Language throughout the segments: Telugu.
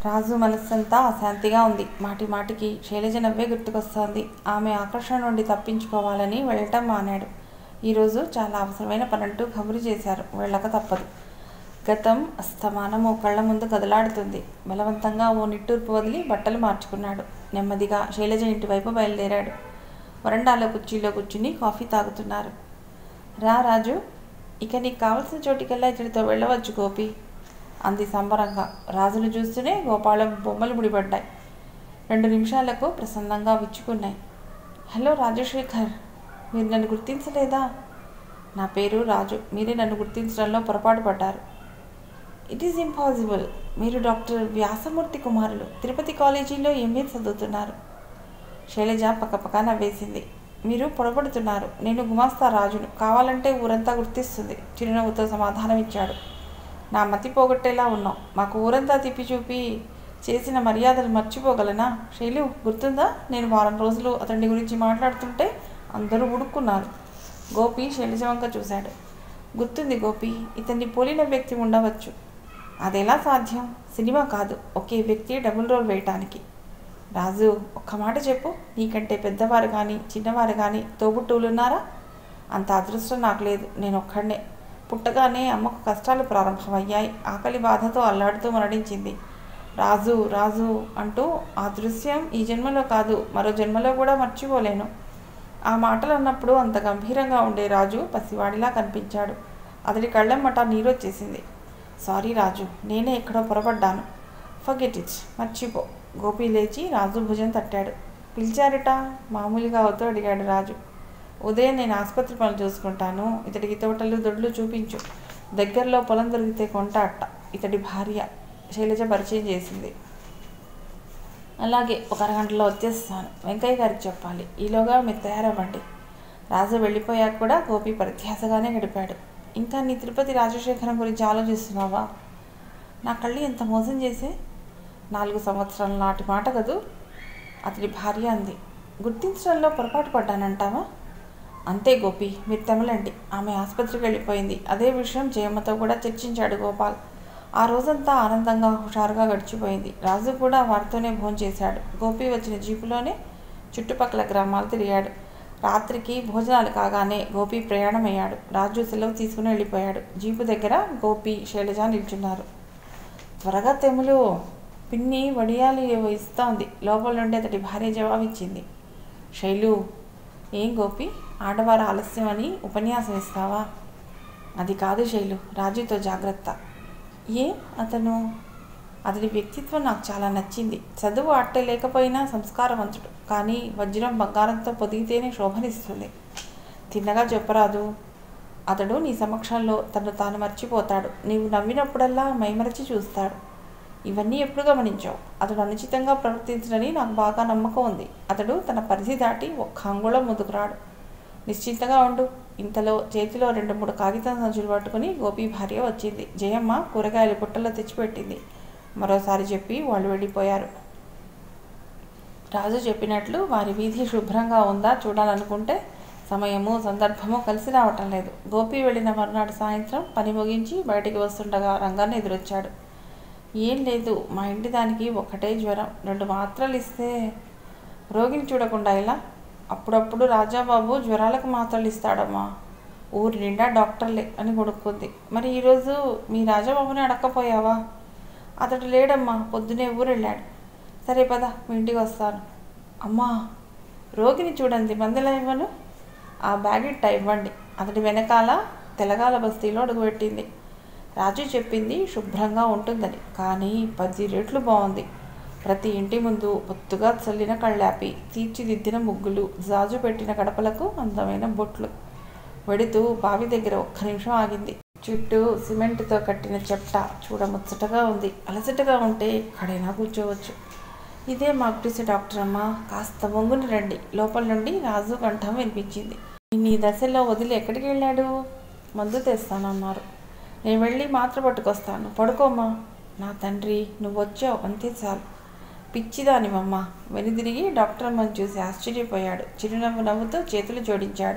రాజు మనస్సంతా అశాంతిగా ఉంది మాటి మాటికి శైలజ నవ్వే గుర్తుకొస్తోంది ఆమె ఆకర్షణ నుండి తప్పించుకోవాలని వెళ్ళటం మానాడు ఈరోజు చాలా అవసరమైన పనంటూ కబురు చేశారు వెళ్ళక తప్పదు గతం అస్తమానం ఓ కళ్ళ ముందు కదలాడుతుంది బలవంతంగా ఓ నిట్టూర్పు వదిలి బట్టలు మార్చుకున్నాడు నెమ్మదిగా శైలజ ఇంటి వైపు బయలుదేరాడు వరండాలో కుర్చీలో కూర్చుని కాఫీ తాగుతున్నారు రా రాజు ఇక నీకు కావలసిన చోటికెల్లా ఇతడితో వెళ్ళవచ్చు గోపి అంది సంబరంగా రాజును చూస్తూనే గోపాలం బొమ్మలు ముడిపడ్డాయి రెండు నిమిషాలకు ప్రసన్నంగా విచ్చుకున్నాయి హలో రాజశేఖర్ మీరు నన్ను గుర్తించలేదా నా పేరు రాజు మీరే నన్ను గుర్తించడంలో పొరపాటు పడ్డారు ఇట్ ఈస్ ఇంపాసిబుల్ మీరు డాక్టర్ వ్యాసమూర్తి కుమారులు తిరుపతి కాలేజీలో ఎంఏ చదువుతున్నారు శైలజ పక్కపక్క నవ్వేసింది మీరు పొరపడుతున్నారు నేను గుమాస్తా రాజును కావాలంటే ఊరంతా గుర్తిస్తుంది చిరునవ్వుతో సమాధానం ఇచ్చాడు నా మతి పోగొట్టేలా ఉన్నాం మాకు ఊరంతా తిప్పి చూపి చేసిన మర్యాదలు మర్చిపోగలనా శైలు గుర్తుందా నేను వారం రోజులు అతని గురించి మాట్లాడుతుంటే అందరూ ఉడుక్కున్నారు గోపి శైలజ వంక చూశాడు గుర్తుంది గోపి ఇతన్ని పోలిన వ్యక్తి ఉండవచ్చు అదెలా సాధ్యం సినిమా కాదు ఒకే వ్యక్తి డబుల్ రోల్ వేయటానికి రాజు ఒక్క మాట చెప్పు నీకంటే పెద్దవారు కానీ చిన్నవారు కానీ తోబుట్టువులు ఉన్నారా అంత అదృష్టం నాకు లేదు నేను ఒక్కడనే పుట్టగానే అమ్మకు కష్టాలు ప్రారంభమయ్యాయి ఆకలి బాధతో అల్లాడుతూ మరణించింది రాజు రాజు అంటూ ఆ దృశ్యం ఈ జన్మలో కాదు మరో జన్మలో కూడా మర్చిపోలేను ఆ మాటలు అన్నప్పుడు అంత గంభీరంగా ఉండే రాజు పసివాడిలా కనిపించాడు అతడి కళ్ళెమ్మట నీరొచ్చేసింది సారీ రాజు నేనే ఎక్కడో పొరపడ్డాను ఫర్గెట్ ఇట్ మర్చిపో గోపి లేచి రాజు భుజం తట్టాడు పిలిచారట మామూలుగా అవుతూ అడిగాడు రాజు ఉదయం నేను ఆసుపత్రి పనులు చూసుకుంటాను ఇతడికి తోటలు దొడ్లు చూపించు దగ్గరలో పొలం దొరికితే కొంట అట్ట ఇతడి భార్య శైలజ పరిచయం చేసింది అలాగే ఒక అరగంటలో వచ్చేస్తాను వెంకయ్య గారికి చెప్పాలి ఈలోగా మీరు తయారవ్వండి రాజు వెళ్ళిపోయాక కూడా గోపి ప్రత్యాసగానే గడిపాడు ఇంకా నీ తిరుపతి రాజశేఖరం గురించి ఆలోచిస్తున్నావా నా కళ్ళు ఎంత మోసం చేసే నాలుగు సంవత్సరాల నాటి మాట కదూ అతడి భార్య అంది గుర్తించడంలో పొరపాటు పడ్డానంటావా అంతే గోపి మీరు తెమలండి ఆమె ఆసుపత్రికి వెళ్ళిపోయింది అదే విషయం జయమ్మతో కూడా చర్చించాడు గోపాల్ ఆ రోజంతా ఆనందంగా హుషారుగా గడిచిపోయింది రాజు కూడా వారితోనే భోంచేశాడు గోపి వచ్చిన జీపులోనే చుట్టుపక్కల గ్రామాలు తిరిగాడు రాత్రికి భోజనాలు కాగానే గోపి ప్రయాణమయ్యాడు రాజు సెలవు తీసుకుని వెళ్ళిపోయాడు జీపు దగ్గర గోపి శైలజ నిల్చున్నారు త్వరగా తెములు పిన్ని వడియాలు ఏవో ఇస్తోంది లోపల నుండి అతడి భార్య జవాబిచ్చింది శైలు ఏం గోపి ఆడవారు ఆలస్యం అని ఉపన్యాసం ఇస్తావా అది కాదు శైలు రాజుతో జాగ్రత్త ఏ అతను అతడి వ్యక్తిత్వం నాకు చాలా నచ్చింది చదువు అట్టే లేకపోయినా సంస్కారవంతుడు కానీ వజ్రం బంగారంతో పొదిగితేనే శోభనిస్తుంది తిన్నగా చెప్పరాదు అతడు నీ సమక్షంలో తను తాను మర్చిపోతాడు నీవు నవ్వినప్పుడల్లా మైమరచి చూస్తాడు ఇవన్నీ ఎప్పుడు గమనించావు అతడు అనుచితంగా ప్రవర్తించడని నాకు బాగా నమ్మకం ఉంది అతడు తన పరిధి దాటి ఒక్క అంగుళం ముందుకురాడు నిశ్చింతగా ఉండు ఇంతలో చేతిలో రెండు మూడు కాగితం సంచులు పట్టుకుని గోపి భార్య వచ్చింది జయమ్మ కూరగాయలు పుట్టలో తెచ్చిపెట్టింది మరోసారి చెప్పి వాళ్ళు వెళ్ళిపోయారు రాజు చెప్పినట్లు వారి వీధి శుభ్రంగా ఉందా చూడాలనుకుంటే సమయము సందర్భము కలిసి రావటం లేదు గోపి వెళ్ళిన మరునాడు సాయంత్రం పని ముగించి బయటికి వస్తుండగా రంగాన్ని ఎదురొచ్చాడు ఏం లేదు మా ఇంటి దానికి ఒకటే జ్వరం రెండు మాత్రలు ఇస్తే రోగిని చూడకుండా ఇలా అప్పుడప్పుడు రాజాబాబు జ్వరాలకు మాత్రలు ఇస్తాడమ్మా ఊరి నిండా డాక్టర్లే అని కొడుక్కుంది మరి ఈరోజు మీ రాజాబాబుని అడక్కపోయావా అతడు లేడమ్మా పొద్దునే ఊరు వెళ్ళాడు సరే పద మీ ఇంటికి వస్తాను అమ్మా రోగిని చూడండి మందులా ఇవ్వను ఆ బ్యాగ్ ఇట్ట ఇవ్వండి అతడి వెనకాల తెలగాల బస్తీలో అడుగుపెట్టింది రాజు చెప్పింది శుభ్రంగా ఉంటుందని కానీ పది రెట్లు బాగుంది ప్రతి ఇంటి ముందు ఒత్తుగా చల్లిన కళ్ళాపి తీర్చిదిద్దిన ముగ్గులు జాజు పెట్టిన గడపలకు అందమైన బొట్లు వెడుతూ బావి దగ్గర ఒక్క నిమిషం ఆగింది చుట్టూ సిమెంట్తో కట్టిన చెప్ట చూడముచ్చటగా ఉంది అలసటగా ఉంటే ఎక్కడైనా కూర్చోవచ్చు ఇదే మా గుడిసె డాక్టర్ అమ్మ కాస్త వంగుని రండి లోపల నుండి రాజు కంఠం వినిపించింది నీ దశలో వదిలి ఎక్కడికి వెళ్ళాడు మందు తెస్తానన్నారు నేను వెళ్ళి మాత్ర పట్టుకొస్తాను పడుకోమ్మా నా తండ్రి నువ్వు వచ్చావు అంతే చాలు పిచ్చిదానివమ్మ వెనుదిరిగి డాక్టర్ అమ్మని చూసి ఆశ్చర్యపోయాడు చిరునవ్వు నవ్వుతూ చేతులు జోడించాడు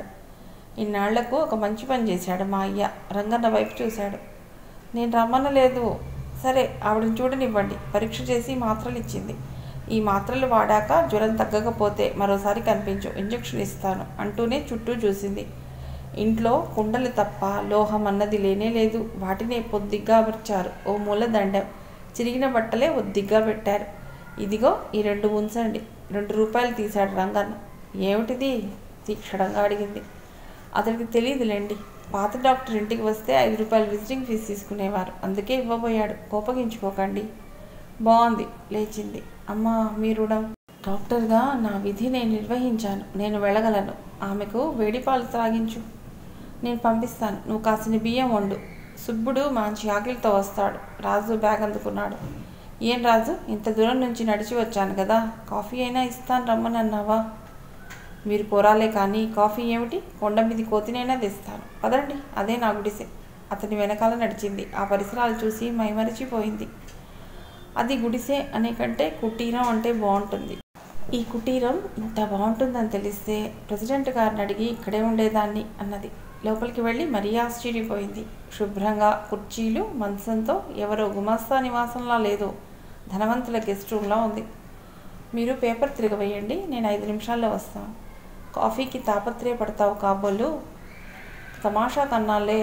ఇన్నాళ్లకు ఒక మంచి పని చేశాడు మా అయ్య రంగన్న వైపు చూశాడు నేను రమ్మనలేదు సరే ఆవిడని చూడనివ్వండి పరీక్ష చేసి మాత్రలు ఇచ్చింది ఈ మాత్రలు వాడాక జ్వరం తగ్గకపోతే మరోసారి కనిపించు ఇంజెక్షన్ ఇస్తాను అంటూనే చుట్టూ చూసింది ఇంట్లో కుండలు తప్ప లోహం అన్నది లేనే లేదు వాటినే పొద్దిగ్గా అమర్చారు ఓ మూల దండం చిరిగిన బట్టలే ఒద్దిగ్గా పెట్టారు ఇదిగో ఈ రెండు ఉంచండి రెండు రూపాయలు తీశాడు రంగన్న ఏమిటిది తీక్షణంగా అడిగింది అతనికి తెలియదులేండి పాత డాక్టర్ ఇంటికి వస్తే ఐదు రూపాయలు విజిటింగ్ ఫీజు తీసుకునేవారు అందుకే ఇవ్వబోయాడు కోపగించుకోకండి బాగుంది లేచింది అమ్మా మీ రుణం డాక్టర్గా నా విధి నేను నిర్వహించాను నేను వెళ్ళగలను ఆమెకు వేడి పాలు త్రాగించు నేను పంపిస్తాను నువ్వు కాసిన బియ్యం వండు సుబ్బుడు మంచి ఆకలితో వస్తాడు రాజు బ్యాగ్ అందుకున్నాడు ఏం రాజు ఇంత దూరం నుంచి నడిచి వచ్చాను కదా కాఫీ అయినా ఇస్తాను రమ్మని అన్నావా మీరు కోరాలే కానీ కాఫీ ఏమిటి కొండ మీది కోతినైనా తెస్తాను పదండి అదే నా గుడిసె అతని వెనకాల నడిచింది ఆ పరిసరాలు చూసి మైమరిచిపోయింది అది గుడిసె అనే కంటే కుటీరం అంటే బాగుంటుంది ఈ కుటీరం ఇంత బాగుంటుందని తెలిస్తే ప్రెసిడెంట్ గారిని అడిగి ఇక్కడే ఉండేదాన్ని అన్నది లోపలికి వెళ్ళి మరీ ఆశ్చర్యపోయింది శుభ్రంగా కుర్చీలు మంచంతో ఎవరో గుమస్తా నివాసంలా లేదు ధనవంతుల గెస్ట్ రూమ్లా ఉంది మీరు పేపర్ తిరగవేయండి నేను ఐదు నిమిషాల్లో వస్తాను కాఫీకి తాపత్రయపడతావు కాబోలు తమాషా కన్నాలే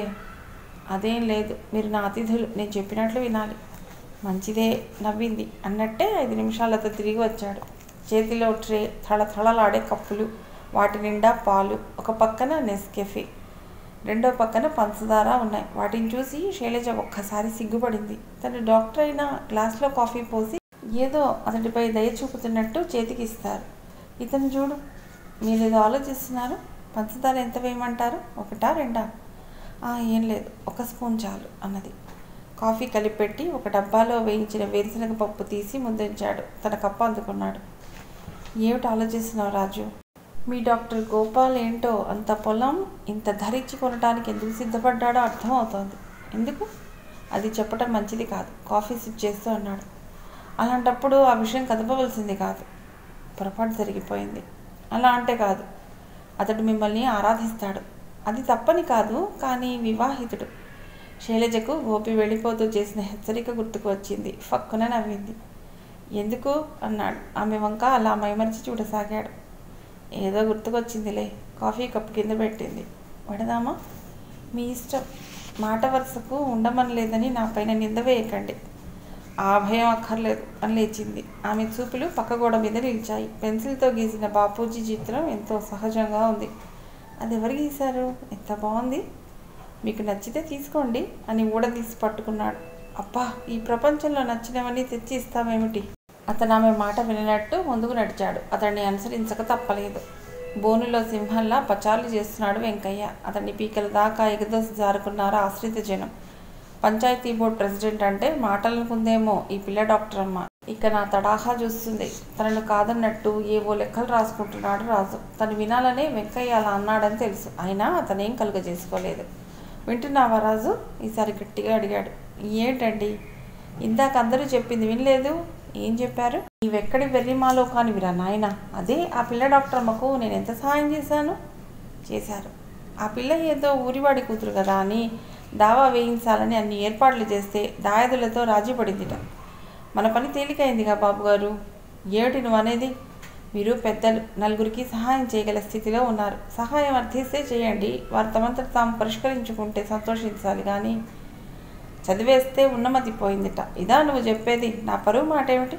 అదేం లేదు మీరు నా అతిథులు నేను చెప్పినట్లు వినాలి మంచిదే నవ్వింది అన్నట్టే ఐదు నిమిషాలతో తిరిగి వచ్చాడు చేతిలో ట్రే థళథళలాడే కప్పులు వాటి నిండా పాలు ఒక పక్కన నెస్కెఫే రెండో పక్కన పంచదార ఉన్నాయి వాటిని చూసి శైలజ ఒక్కసారి సిగ్గుపడింది తను డాక్టర్ అయినా గ్లాస్లో కాఫీ పోసి ఏదో అతడిపై దయ చూపుతున్నట్టు చేతికి ఇస్తారు ఇతను చూడు మీరేదో ఆలోచిస్తున్నారు పంచదార ఎంత వేయమంటారు ఒకటా రెండా "ఆ, ఏం లేదు ఒక స్పూన్ చాలు అన్నది కాఫీ కలిపెట్టి ఒక డబ్బాలో వేయించిన వేరుశనగ పప్పు తీసి ముందుంచాడు తన కప్ప అందుకున్నాడు ఏమిటి ఆలోచిస్తున్నావు రాజు మీ డాక్టర్ గోపాల్ ఏంటో అంత పొలం ఇంత ధరించి కొనడానికి ఎందుకు సిద్ధపడ్డాడో అర్థం అవుతోంది ఎందుకు అది చెప్పటం మంచిది కాదు కాఫీ సిప్ చేస్తూ అన్నాడు అలాంటప్పుడు ఆ విషయం కదపవలసింది కాదు పొరపాటు జరిగిపోయింది అలా అంటే కాదు అతడు మిమ్మల్ని ఆరాధిస్తాడు అది తప్పని కాదు కానీ వివాహితుడు శైలజకు గోపి వెళ్ళిపోతూ చేసిన హెచ్చరిక గుర్తుకు వచ్చింది ఫక్కున నవ్వింది ఎందుకు అన్నాడు ఆమె వంక అలా మైమరిచి చూడసాగాడు ఏదో గుర్తుకొచ్చిందిలే కాఫీ కప్పు కింద పెట్టింది పడదామా మీ ఇష్టం మాట వరుసకు ఉండమనలేదని నా పైన నింద వేయకండి ఆ భయం అక్కర్లేదు అని లేచింది ఆమె చూపులు పక్క గోడ మీద నిలిచాయి పెన్సిల్తో గీసిన బాపూజీ చిత్రం ఎంతో సహజంగా ఉంది అది ఎవరు గీశారు ఎంత బాగుంది మీకు నచ్చితే తీసుకోండి అని ఊడదీసి పట్టుకున్నాడు అబ్బా ఈ ప్రపంచంలో నచ్చినవన్నీ తెచ్చి ఇస్తావేమిటి అతను ఆమె మాట వినట్టు ముందుకు నడిచాడు అతన్ని అనుసరించక తప్పలేదు బోనులో సింహంలా పచారులు చేస్తున్నాడు వెంకయ్య అతన్ని పీకల దాకా ఎగదోసి జారుకున్నారు ఆశ్రిత జనం పంచాయతీ బోర్డు ప్రెసిడెంట్ అంటే మాటలనుకుందేమో ఈ పిల్ల డాక్టర్ అమ్మ ఇక నా తడాహా చూస్తుంది తనను కాదన్నట్టు ఏవో లెక్కలు రాసుకుంటున్నాడు రాజు తను వినాలనే వెంకయ్య అలా అన్నాడని తెలుసు అయినా అతనేం కలుగజేసుకోలేదు వింటున్నావా రాజు ఈసారి గట్టిగా అడిగాడు ఏంటండి ఇందాక అందరూ చెప్పింది వినలేదు ఏం చెప్పారు నీవెక్కడి వెర్రిమాలో కానివిరా నాయన అదే ఆ పిల్ల డాక్టర్ అమ్మకు నేను ఎంత సహాయం చేశాను చేశారు ఆ పిల్ల ఏదో ఊరివాడి కూతురు కదా అని దావా వేయించాలని అన్ని ఏర్పాట్లు చేస్తే దాయదులతో రాజీ పడిందిట మన పని తేలికైందిగా బాబు గారు ఏమిటి నువ్వు అనేది మీరు పెద్దలు నలుగురికి సహాయం చేయగల స్థితిలో ఉన్నారు సహాయం అర్థిస్తే చేయండి వారు తమంతట తాము పరిష్కరించుకుంటే సంతోషించాలి కానీ చదివేస్తే ఉన్నమతిపోయిందిట ఇదా నువ్వు చెప్పేది నా పరువు మాట ఏమిటి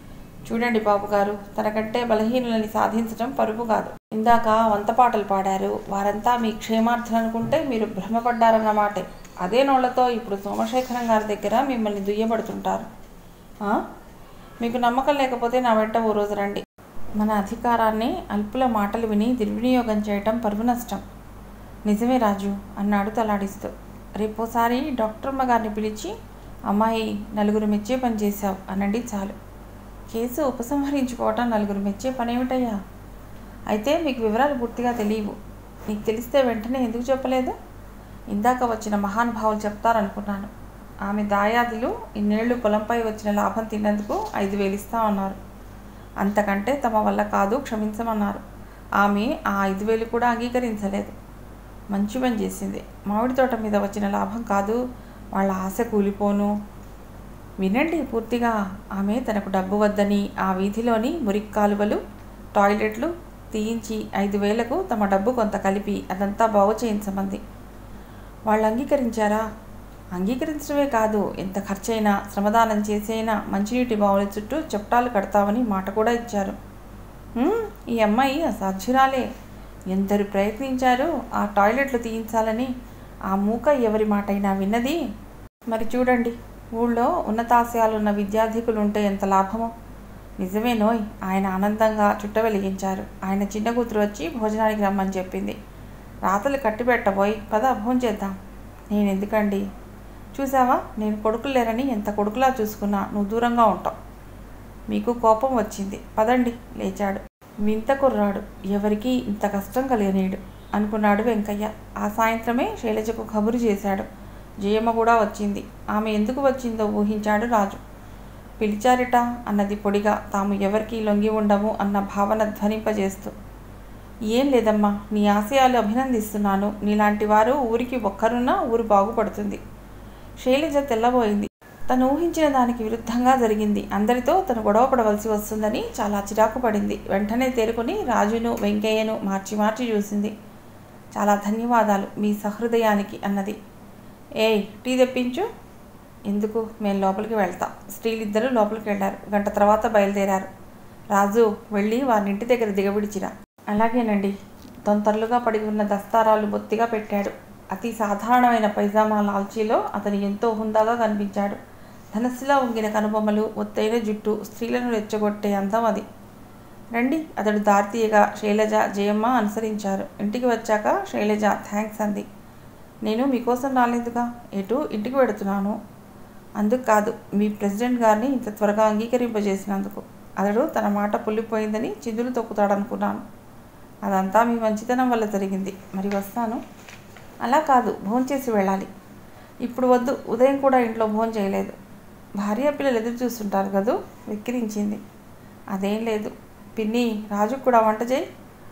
చూడండి బాబు గారు తనకంటే బలహీనులని సాధించడం పరువు కాదు ఇందాక వంత పాటలు పాడారు వారంతా మీ క్షేమార్థం అనుకుంటే మీరు భ్రమపడ్డారన్నమాటే అదే నోళ్లతో ఇప్పుడు సోమశేఖరం గారి దగ్గర మిమ్మల్ని దుయ్యబడుతుంటారు ఆ? మీకు నమ్మకం లేకపోతే నా వెంట ఓ రోజు రండి మన అధికారాన్ని అల్పుల మాటలు విని దుర్వినియోగం చేయటం పరువు నష్టం నిజమే రాజు అన్నాడు తలాడిస్తూ రేపోసారి డాక్టర్ అమ్మ గారిని పిలిచి అమ్మాయి నలుగురు మెచ్చే పని చేశావు అనండి చాలు కేసు ఉపసంహరించుకోవటం నలుగురు మెచ్చే పనేమిటయ్యా అయితే మీకు వివరాలు పూర్తిగా తెలియవు నీకు తెలిస్తే వెంటనే ఎందుకు చెప్పలేదు ఇందాక వచ్చిన మహానుభావులు చెప్తారనుకున్నాను ఆమె దాయాదులు ఇన్నేళ్లు పొలంపై వచ్చిన లాభం తిన్నందుకు ఐదు వేలు ఇస్తామన్నారు అంతకంటే తమ వల్ల కాదు క్షమించమన్నారు ఆమె ఆ ఐదు వేలు కూడా అంగీకరించలేదు మంచి పని చేసింది మామిడి తోట మీద వచ్చిన లాభం కాదు వాళ్ళ ఆశ కూలిపోను వినండి పూర్తిగా ఆమె తనకు డబ్బు వద్దని ఆ వీధిలోని మురికి కాలువలు టాయిలెట్లు తీయించి ఐదు వేలకు తమ డబ్బు కొంత కలిపి అదంతా బాగు చేయించమంది వాళ్ళు అంగీకరించారా అంగీకరించడమే కాదు ఎంత ఖర్చైనా శ్రమదానం చేసైనా మంచినీటి బావుల చుట్టూ చెప్టాలు కడతామని మాట కూడా ఇచ్చారు "ఉమ్, ఈ అమ్మాయి అసాధ్యురాలే ఎందరు ప్రయత్నించారు ఆ టాయిలెట్లు తీయించాలని ఆ మూక ఎవరి మాటైనా విన్నది మరి చూడండి ఊళ్ళో ఉన్నతాశయాలున్న విద్యార్థికులు ఉంటే ఎంత లాభమో నిజమేనోయ్ ఆయన ఆనందంగా చుట్ట వెలిగించారు ఆయన చిన్న కూతురు వచ్చి భోజనానికి రమ్మని చెప్పింది రాతలు కట్టిపెట్టబోయ్ పద భోజనం చేద్దాం నేను ఎందుకండి చూసావా నేను కొడుకులు లేరని ఎంత కొడుకులా చూసుకున్నా నువ్వు దూరంగా ఉంటావు మీకు కోపం వచ్చింది పదండి లేచాడు వింత కుర్రాడు ఎవరికీ ఇంత కష్టం కలిగనీడు అనుకున్నాడు వెంకయ్య ఆ సాయంత్రమే శైలజకు కబురు చేశాడు జయమ్మ కూడా వచ్చింది ఆమె ఎందుకు వచ్చిందో ఊహించాడు రాజు పిలిచారిట అన్నది పొడిగా తాము ఎవరికి లొంగి ఉండము అన్న భావన ధ్వనింపజేస్తూ ఏం లేదమ్మా నీ ఆశయాలు అభినందిస్తున్నాను నీలాంటి వారు ఊరికి ఒక్కరున్నా ఊరు బాగుపడుతుంది శైలజ తెల్లబోయింది తను ఊహించిన దానికి విరుద్ధంగా జరిగింది అందరితో తను గొడవ పడవలసి వస్తుందని చాలా చిరాకు పడింది వెంటనే తేరుకొని రాజును వెంకయ్యను మార్చి మార్చి చూసింది చాలా ధన్యవాదాలు మీ సహృదయానికి అన్నది ఏయ్ టీ తెప్పించు ఎందుకు మేము లోపలికి వెళ్తాం స్త్రీలిద్దరూ లోపలికి వెళ్ళారు గంట తర్వాత బయలుదేరారు రాజు వెళ్ళి వారి ఇంటి దగ్గర దిగబిడిచిరా అలాగేనండి తొంతరలుగా పడి ఉన్న దస్తారాలు బొత్తిగా పెట్టాడు అతి సాధారణమైన పైజామా లాల్చీలో అతను ఎంతో హుందాగా కనిపించాడు ధనస్సులా ఉంగిన కనుబొమ్మలు ఒత్తైన జుట్టు స్త్రీలను రెచ్చగొట్టే అందం అది రండి అతడు దార్తీయగా శైలజ జయమ్మ అనుసరించారు ఇంటికి వచ్చాక శైలజ థ్యాంక్స్ అంది నేను మీకోసం రాలేదుగా ఎటు ఇంటికి వెడుతున్నాను అందుకు కాదు మీ ప్రెసిడెంట్ గారిని ఇంత త్వరగా అంగీకరింపజేసినందుకు అతడు తన మాట పుల్లిపోయిందని చిందులు తొక్కుతాడనుకున్నాను అదంతా మీ మంచితనం వల్ల జరిగింది మరి వస్తాను అలా కాదు భోంచేసి వెళ్ళాలి ఇప్పుడు వద్దు ఉదయం కూడా ఇంట్లో భోజనం చేయలేదు భార్య పిల్లలు ఎదురు చూస్తుంటారు కదూ వెక్కిరించింది అదేం లేదు పిన్ని రాజుకు కూడా వంట చేయి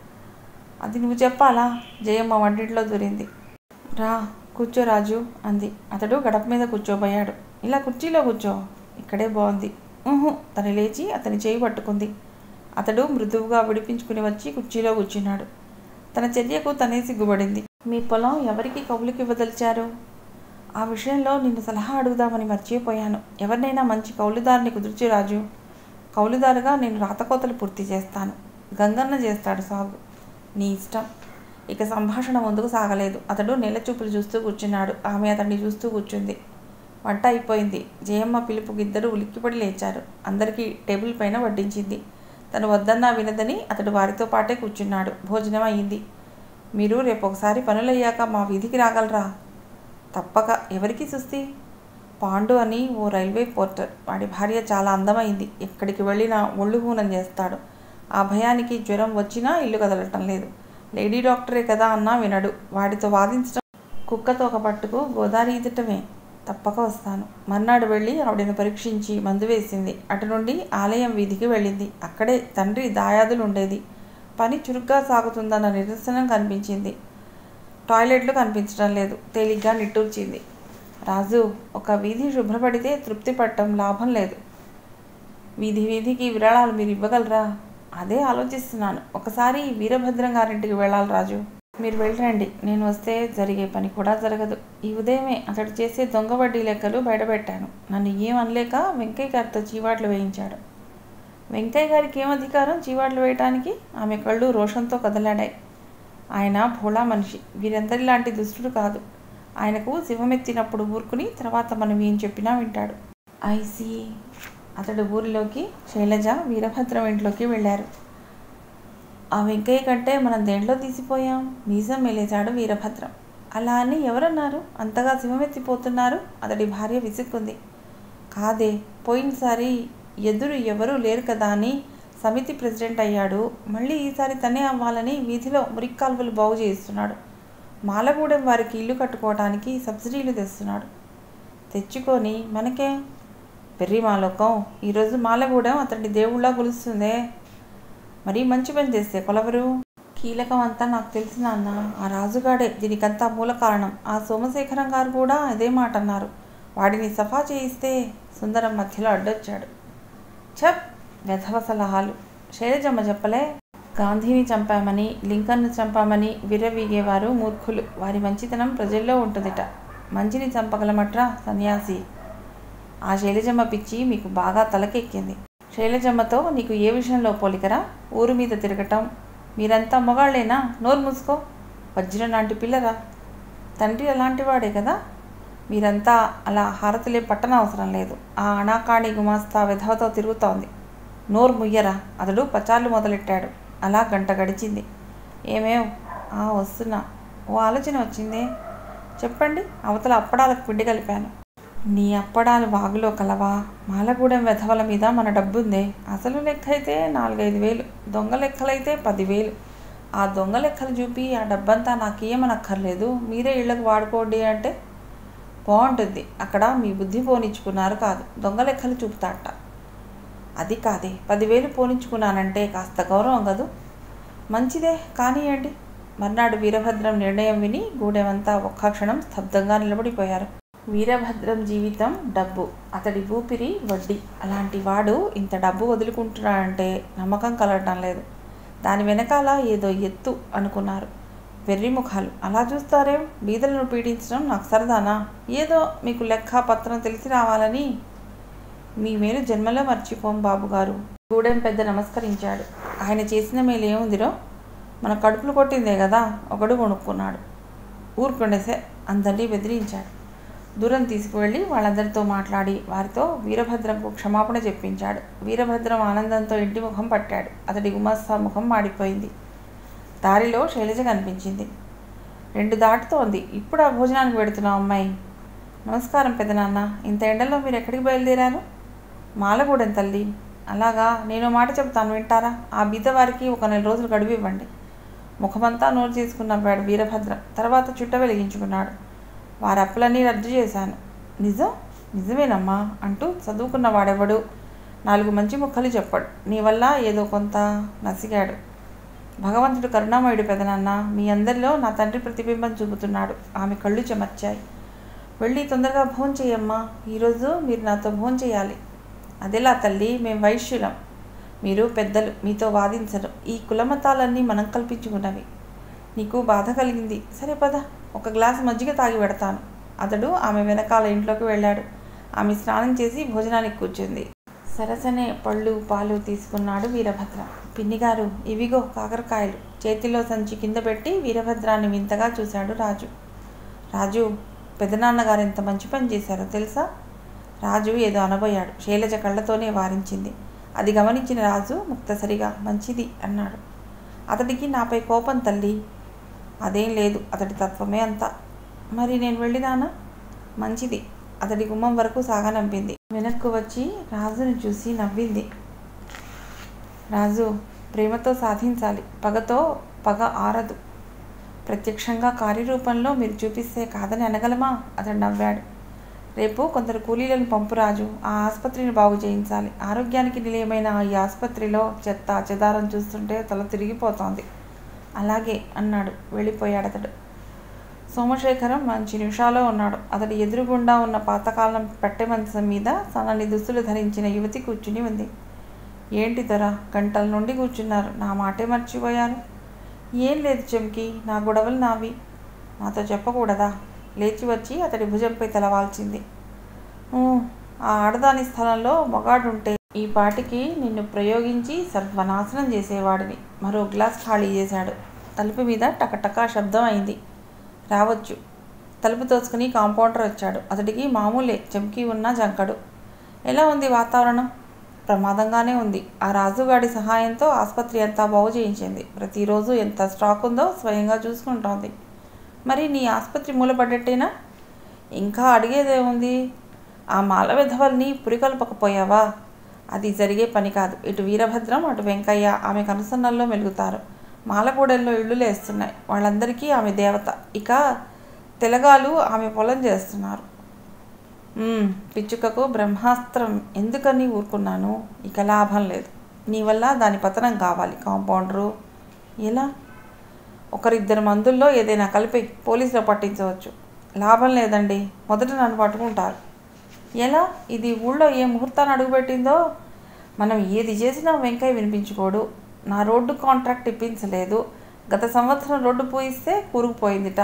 అది నువ్వు చెప్పాలా జయమ్మ వంటింట్లో దూరింది రా కూర్చో రాజు అంది అతడు గడప మీద కూర్చోబోయాడు ఇలా కుర్చీలో కూర్చో ఇక్కడే బాగుంది ఊహు తను లేచి అతని చేయి పట్టుకుంది అతడు మృదువుగా విడిపించుకుని వచ్చి కుర్చీలో కూర్చున్నాడు తన చర్యకు తనే సిగ్గుపడింది మీ పొలం ఎవరికి కబులికి ఇవ్వదలిచారు ఆ విషయంలో నిన్ను సలహా అడుగుదామని మర్చిపోయాను ఎవరినైనా మంచి కౌలుదారుని కుదుర్చి రాజు కౌలుదారుగా నేను రాతకోతలు పూర్తి చేస్తాను గంగన్న చేస్తాడు సాగు నీ ఇష్టం ఇక సంభాషణ ముందుకు సాగలేదు అతడు నెల చూపులు చూస్తూ కూర్చున్నాడు ఆమె అతన్ని చూస్తూ కూర్చుంది వంట అయిపోయింది జయమ్మ పిలుపుకి ఇద్దరు ఉలిక్కిపడి లేచారు అందరికీ టేబుల్ పైన వడ్డించింది తను వద్దన్నా వినదని అతడు వారితో పాటే కూర్చున్నాడు భోజనం అయ్యింది మీరు రేపు ఒకసారి పనులయ్యాక మా వీధికి రాగలరా తప్పక ఎవరికి సుస్తి పాండు అని ఓ రైల్వే పోర్టర్ వాడి భార్య చాలా అందమైంది ఎక్కడికి వెళ్ళినా ఒళ్ళు హూనం చేస్తాడు ఆ భయానికి జ్వరం వచ్చినా ఇల్లు కదలటం లేదు లేడీ డాక్టరే కదా అన్నా వినడు వాడితో వాదించడం కుక్కతో ఒక పట్టుకు గోదావరి ఈదటమే తప్పక వస్తాను మర్నాడు వెళ్ళి ఆవిడను పరీక్షించి మందు వేసింది అటు నుండి ఆలయం వీధికి వెళ్ళింది అక్కడే తండ్రి దాయాదులు ఉండేది పని చురుగ్గా సాగుతుందన్న నిదర్శనం కనిపించింది టాయిలెట్లు కనిపించడం లేదు తేలిగ్గా నిట్టూర్చింది రాజు ఒక వీధి శుభ్రపడితే తృప్తి పట్టడం లాభం లేదు వీధి వీధికి విరాళాలు మీరు ఇవ్వగలరా అదే ఆలోచిస్తున్నాను ఒకసారి వీరభద్రం గారింటికి వెళ్ళాలి రాజు మీరు వెళ్ళరండి నేను వస్తే జరిగే పని కూడా జరగదు ఈ ఉదయమే అతడు చేసే దొంగ వడ్డీ లెక్కలు బయటపెట్టాను నన్ను ఏం అనలేక వెంకయ్య గారితో చీవాట్లు వేయించాడు వెంకయ్య గారికి ఏం అధికారం చీవాట్లు వేయటానికి ఆమె కళ్ళు రోషంతో కదలాడాయి ఆయన భోళా మనిషి వీరందరిలాంటి దుష్టుడు కాదు ఆయనకు శివమెత్తినప్పుడు ఊరుకుని తర్వాత మనం ఏం చెప్పినా వింటాడు ఐసి అతడు ఊరిలోకి శైలజ వీరభద్రం ఇంట్లోకి వెళ్ళారు ఆ వెంకయ్య కంటే మనం దేంట్లో తీసిపోయాం మీసం మెలేశాడు వీరభద్రం అలా అని ఎవరన్నారు అంతగా శివమెత్తిపోతున్నారు అతడి భార్య విసుక్కుంది కాదే పోయినసారి ఎదురు ఎవరూ లేరు కదా అని సమితి ప్రెసిడెంట్ అయ్యాడు మళ్ళీ ఈసారి తనే అవ్వాలని వీధిలో మురిక్కాల్వలు బాగు చేయిస్తున్నాడు మాలగూడెం వారికి ఇల్లు కట్టుకోవడానికి సబ్సిడీలు తెస్తున్నాడు తెచ్చుకొని మనకే పెర్రి మాలోకం ఈరోజు మాలగూడెం అతడి దేవుళ్ళ కొలుస్తుందే మరీ మంచి పని చేస్తే కొలవరు కీలకం అంతా నాకు తెలిసిన అన్న ఆ రాజుగాడే దీనికంతా మూల కారణం ఆ సోమశేఖరం గారు కూడా అదే మాట అన్నారు వాడిని సఫా చేయిస్తే సుందరం మధ్యలో అడ్డొచ్చాడు ఛప్ వెధవ సలహాలు శైలజమ్మ చెప్పలే గాంధీని చంపామని లింకన్ను చంపామని విర్రవీగేవారు మూర్ఖులు వారి మంచితనం ప్రజల్లో ఉంటుందిట మంచిని చంపగలమట్రా సన్యాసి ఆ శైలజమ్మ పిచ్చి మీకు బాగా తలకెక్కింది శైలజమ్మతో నీకు ఏ విషయంలో పోలికరా ఊరు మీద తిరగటం మీరంతా మొగాళ్ళేనా నోరు మూసుకో వజ్రం లాంటి పిల్లరా తండ్రి అలాంటి వాడే కదా మీరంతా అలా హారతులే పట్టనవసరం లేదు ఆ అనాకాణి గుమాస్తా విధవతో తిరుగుతోంది నోరు ముయ్యరా అతడు పచార్లు మొదలెట్టాడు అలా గంట గడిచింది ఏమేవ్ ఆ వస్తున్నా ఓ ఆలోచన వచ్చిందే చెప్పండి అవతల అప్పడాలకు పిండి కలిపాను నీ అప్పడాలు వాగులో కలవా మాలగూడెం వెధవల మీద మన డబ్బుందే అసలు లెక్క అయితే నాలుగైదు వేలు దొంగ లెక్కలైతే పదివేలు ఆ దొంగ లెక్కలు చూపి ఆ డబ్బంతా నాకేమనక్కర్లేదు మీరే ఇళ్ళకు వాడుకోండి అంటే బాగుంటుంది అక్కడ మీ బుద్ధి పోనిచ్చుకున్నారు కాదు దొంగ లెక్కలు చూపుతాట అది కాదే పదివేలు పోనించుకున్నానంటే కాస్త గౌరవం కదూ మంచిదే కానియండి మర్నాడు వీరభద్రం నిర్ణయం విని గూడెమంతా ఒక్క క్షణం స్తబ్దంగా నిలబడిపోయారు వీరభద్రం జీవితం డబ్బు అతడి ఊపిరి వడ్డీ అలాంటి వాడు ఇంత డబ్బు వదులుకుంటున్నాడంటే నమ్మకం కలగడం లేదు దాని వెనకాల ఏదో ఎత్తు అనుకున్నారు వెర్రిముఖాలు అలా చూస్తారేం బీదలను పీడించడం నాకు సరదానా ఏదో మీకు లెక్క పత్రం తెలిసి రావాలని మీ మేలు జన్మలో మర్చిపోం బాబుగారు గూడెం పెద్ద నమస్కరించాడు ఆయన చేసిన మేలు ఏముందిరో మన కడుపులు కొట్టిందే కదా ఒకడు కొనుక్కున్నాడు ఊరుకుండేసే అందరినీ బెదిరించాడు దూరం తీసుకువెళ్ళి వాళ్ళందరితో మాట్లాడి వారితో వీరభద్రంకు క్షమాపణ చెప్పించాడు వీరభద్రం ఆనందంతో ఇంటి ముఖం పట్టాడు అతడి గుమస్తా ముఖం మాడిపోయింది దారిలో శైలజ కనిపించింది రెండు దాటుతోంది ఇప్పుడు ఆ భోజనానికి పెడుతున్నావు అమ్మాయి నమస్కారం పెదనాన్న ఇంత ఎండలో మీరు ఎక్కడికి బయలుదేరారు మాలగూడెం తల్లి అలాగా నేను మాట చెప్తాను వింటారా ఆ బీదవారికి ఒక నెల రోజులు గడువు ఇవ్వండి ముఖమంతా నోరు తీసుకున్నవాడు వీరభద్రం తర్వాత చుట్ట వెలిగించుకున్నాడు వారి అప్పులన్నీ రద్దు చేశాను నిజం నిజమేనమ్మా అంటూ చదువుకున్న వాడెవడు నాలుగు మంచి ముక్కలు చెప్పాడు నీ వల్ల ఏదో కొంత నసిగాడు భగవంతుడు కరుణామయుడు పెదనాన్న మీ అందరిలో నా తండ్రి ప్రతిబింబం చూపుతున్నాడు ఆమె కళ్ళు చెమర్చాయి వెళ్ళి తొందరగా భోం చేయమ్మా ఈరోజు మీరు నాతో భోం చేయాలి అదెలా తల్లి మేము వైశ్యులం మీరు పెద్దలు మీతో వాదించరు ఈ కులమతాలన్నీ మనం కల్పించుకున్నవి నీకు బాధ కలిగింది సరే పద ఒక గ్లాసు మజ్జిగ తాగి పెడతాను అతడు ఆమె వెనకాల ఇంట్లోకి వెళ్ళాడు ఆమె స్నానం చేసి భోజనానికి కూర్చుంది సరసనే పళ్ళు పాలు తీసుకున్నాడు వీరభద్ర పిన్నిగారు ఇవిగో కాకరకాయలు చేతిలో సంచి కింద పెట్టి వీరభద్రాన్ని వింతగా చూశాడు రాజు రాజు పెదనాన్నగారు ఎంత మంచి పని చేశారో తెలుసా రాజు ఏదో అనబోయాడు శైలజ కళ్ళతోనే వారించింది అది గమనించిన రాజు ముక్తసరిగా మంచిది అన్నాడు అతడికి నాపై కోపం తల్లి అదేం లేదు అతడి తత్వమే అంతా మరి నేను వెళ్ళినానా మంచిది అతడి గుమ్మం వరకు సాగనంపింది వెనక్కు వచ్చి రాజును చూసి నవ్వింది రాజు ప్రేమతో సాధించాలి పగతో పగ ఆరదు ప్రత్యక్షంగా కార్యరూపంలో మీరు చూపిస్తే కాదని అనగలమా అతడు నవ్వాడు రేపు కొందరు కూలీలను పంపు రాజు ఆ ఆసుపత్రిని బాగు చేయించాలి ఆరోగ్యానికి నిలయమైన ఈ ఆసుపత్రిలో చెత్త చెదారం చూస్తుంటే తల తిరిగిపోతోంది అలాగే అన్నాడు వెళ్ళిపోయాడు అతడు సోమశేఖరం మంచి నిమిషాలో ఉన్నాడు అతడి ఎదురుగుండా ఉన్న పాతకాలం పెట్టె మంచం మీద సన్నని దుస్తులు ధరించిన యువతి కూర్చుని ఉంది ఏంటి దొర గంటల నుండి కూర్చున్నారు నా మాటే మర్చిపోయారు ఏం లేదు చెంకి నా గొడవలు నావి నాతో చెప్పకూడదా లేచి వచ్చి అతడి భుజంపై తలవాల్చింది "ఊ, ఆ ఆడదాని స్థలంలో మొగాడుంటే ఈ పాటికి నిన్ను ప్రయోగించి సర్వనాశనం చేసేవాడిని మరో గ్లాస్ ఖాళీ చేశాడు తలుపు మీద టకటకా శబ్దం అయింది రావచ్చు తలుపు తోసుకుని కాంపౌండర్ వచ్చాడు అతడికి మామూలే చెంకి ఉన్న జంకడు ఎలా ఉంది వాతావరణం ప్రమాదంగానే ఉంది ఆ రాజుగాడి సహాయంతో ఆసుపత్రి అంతా బాగు చేయించింది ప్రతిరోజు ఎంత స్టాక్ ఉందో స్వయంగా చూసుకుంటోంది మరి నీ ఆసుపత్రి మూలపడ్డట్టేనా ఇంకా అడిగేదేముంది ఆ మాల విధవల్ని పురికల్పకపోయావా అది జరిగే పని కాదు ఇటు వీరభద్రం అటు వెంకయ్య ఆమె కనుసన్నల్లో మెలుగుతారు మాలగూడెల్లో ఇళ్ళు లేస్తున్నాయి వాళ్ళందరికీ ఆమె దేవత ఇక తెలగాలు ఆమె పొలం చేస్తున్నారు "మ్మ్, పిచ్చుకకు బ్రహ్మాస్త్రం ఎందుకని ఊరుకున్నాను ఇక లాభం లేదు నీ వల్ల దాని పతనం కావాలి కాంపౌండరు ఎలా ఒకరిద్దరు మందుల్లో ఏదైనా కలిపి పోలీసులో పట్టించవచ్చు లాభం లేదండి మొదట నన్ను పట్టుకుంటారు ఎలా ఇది ఊళ్ళో ఏ ముహూర్తాన్ని అడుగుపెట్టిందో మనం ఏది చేసినా వెంకయ్య వినిపించుకోడు నా రోడ్డు కాంట్రాక్ట్ ఇప్పించలేదు గత సంవత్సరం రోడ్డు పోయిస్తే కూరుకుపోయిందిట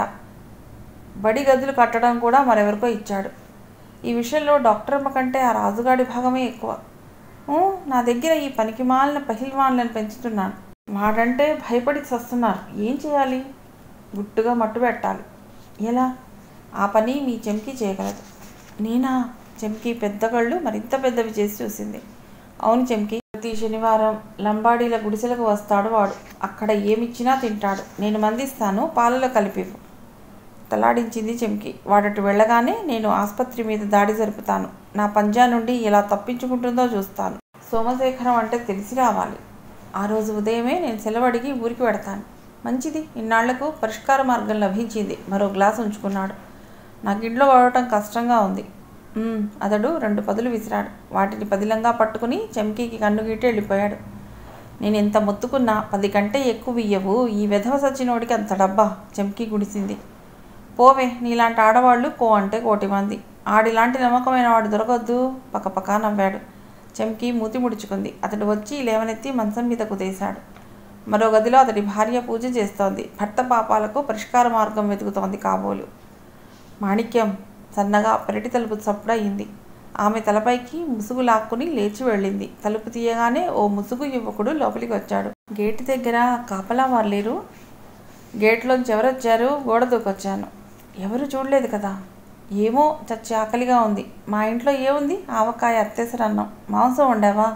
బడి గదులు కట్టడం కూడా మరెవరికో ఇచ్చాడు ఈ విషయంలో డాక్టర్ అమ్మ కంటే ఆ రాజుగాడి భాగమే ఎక్కువ ఊ, నా దగ్గర ఈ పనికి మాలిన పహిల్వాన్లను పెంచుతున్నాను వాడంటే భయపడి చస్తున్నారు ఏం చేయాలి గుట్టుగా మట్టు పెట్టాలి ఎలా ఆ పని మీ చెంకి చేయగలదు నేనా చెంకి పెద్ద కళ్ళు మరింత పెద్దవి చేసి చూసింది అవును చెంకి ప్రతి శనివారం లంబాడీల గుడిసెలకు వస్తాడు వాడు అక్కడ ఏమిచ్చినా తింటాడు నేను మందిస్తాను పాలలో కలిపివ్వు తలాడించింది చెంకి వాడటు వెళ్ళగానే నేను ఆసుపత్రి మీద దాడి జరుపుతాను నా పంజా నుండి ఎలా తప్పించుకుంటుందో చూస్తాను సోమశేఖరం అంటే తెలిసి రావాలి ఆ రోజు ఉదయమే నేను సెలవడిగి ఊరికి పెడతాను మంచిది ఇన్నాళ్లకు పరిష్కార మార్గం లభించింది మరో గ్లాస్ ఉంచుకున్నాడు నాకు ఇంట్లో వాడటం కష్టంగా ఉంది "ఉమ్," అతడు రెండు పదులు విసిరాడు వాటిని పదిలంగా పట్టుకుని చెంకీకి కన్ను గీటి వెళ్ళిపోయాడు నేను ఎంత మొత్తుకున్నా పది కంటే ఎక్కువ ఇయ్యవు ఈ వెధవ సచ్చినోడికి అంత డబ్బా చెంకి గుడిసింది పోవే నీలాంటి ఆడవాళ్ళు కో అంటే కోటి మంది ఆడిలాంటి నమ్మకమైన వాడు దొరకొద్దు పక్కపక్క నవ్వాడు చెంకి మూతి ముడుచుకుంది అతడు వచ్చి లేవనెత్తి మంచం మీద కుదేశాడు మరో గదిలో అతడి భార్య పూజ చేస్తోంది భర్త పాపాలకు పరిష్కార మార్గం వెతుకుతోంది కాబోలు మాణిక్యం సన్నగా పెరటి తలుపు చప్పుడయింది ఆమె తలపైకి ముసుగు లాక్కుని లేచి వెళ్ళింది తలుపు తీయగానే ఓ ముసుగు యువకుడు లోపలికి వచ్చాడు గేటు దగ్గర కాపలా వారు లేరు గేట్లోంచి ఎవరొచ్చారు గోడ దూకొచ్చాను ఎవరు చూడలేదు కదా ఏమో చచ్చి ఆకలిగా ఉంది మా ఇంట్లో ఏముంది ఆవకాయ అత్తేసరన్నం మాంసం వండావా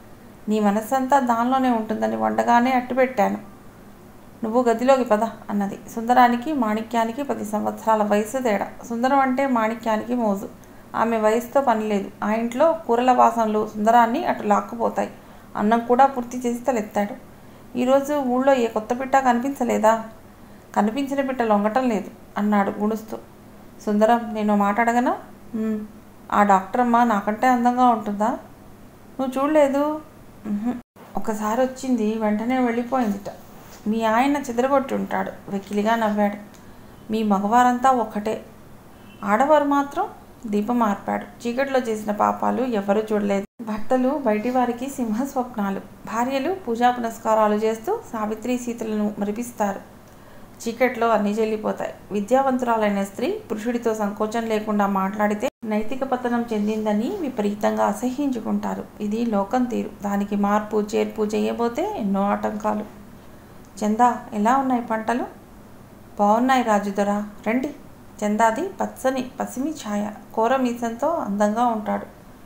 నీ మనస్సంతా దానిలోనే ఉంటుందని వండగానే అట్టు పెట్టాను నువ్వు గదిలోకి పద అన్నది సుందరానికి మాణిక్యానికి పది సంవత్సరాల వయసు తేడా సుందరం అంటే మాణిక్యానికి మోజు ఆమె వయసుతో పని లేదు ఆ ఇంట్లో కూరల వాసనలు సుందరాన్ని అటు లాక్కుపోతాయి అన్నం కూడా పూర్తి చేసి తలెత్తాడు ఈరోజు ఊళ్ళో ఏ కొత్త పిట్ట కనిపించలేదా కనిపించిన పిట్ట లొంగటం లేదు అన్నాడు గుణుస్తూ సుందరం నేను మాట అడగనా "ఉమ్, ఆ డాక్టర్ అమ్మ నాకంటే అందంగా ఉంటుందా నువ్వు చూడలేదు "ఉహుం." ఒకసారి వచ్చింది వెంటనే వెళ్ళిపోయిందిట మీ ఆయన చెదరగొట్టి ఉంటాడు వెకిలిగా నవ్వాడు మీ మగవారంతా ఒక్కటే ఆడవారు మాత్రం దీపం మార్పాడు చీకట్లో చేసిన పాపాలు ఎవరూ చూడలేదు భర్తలు బయటి వారికి సింహ స్వప్నాలు భార్యలు పూజా పునస్కారాలు చేస్తూ సావిత్రి సీతలను మరిపిస్తారు చీకట్లో అన్నీ చెల్లిపోతాయి విద్యావంతురాలైన స్త్రీ పురుషుడితో సంకోచం లేకుండా మాట్లాడితే నైతిక పతనం చెందిందని విపరీతంగా అసహ్యించుకుంటారు ఇది లోకం తీరు దానికి మార్పు చేర్పు చేయబోతే ఎన్నో ఆటంకాలు చందా ఎలా ఉన్నాయి పంటలు బాగున్నాయి రాజుదొర రండి చందాది పచ్చని పసిమి ఛాయ కూర మీసంతో అందంగా ఉంటాడు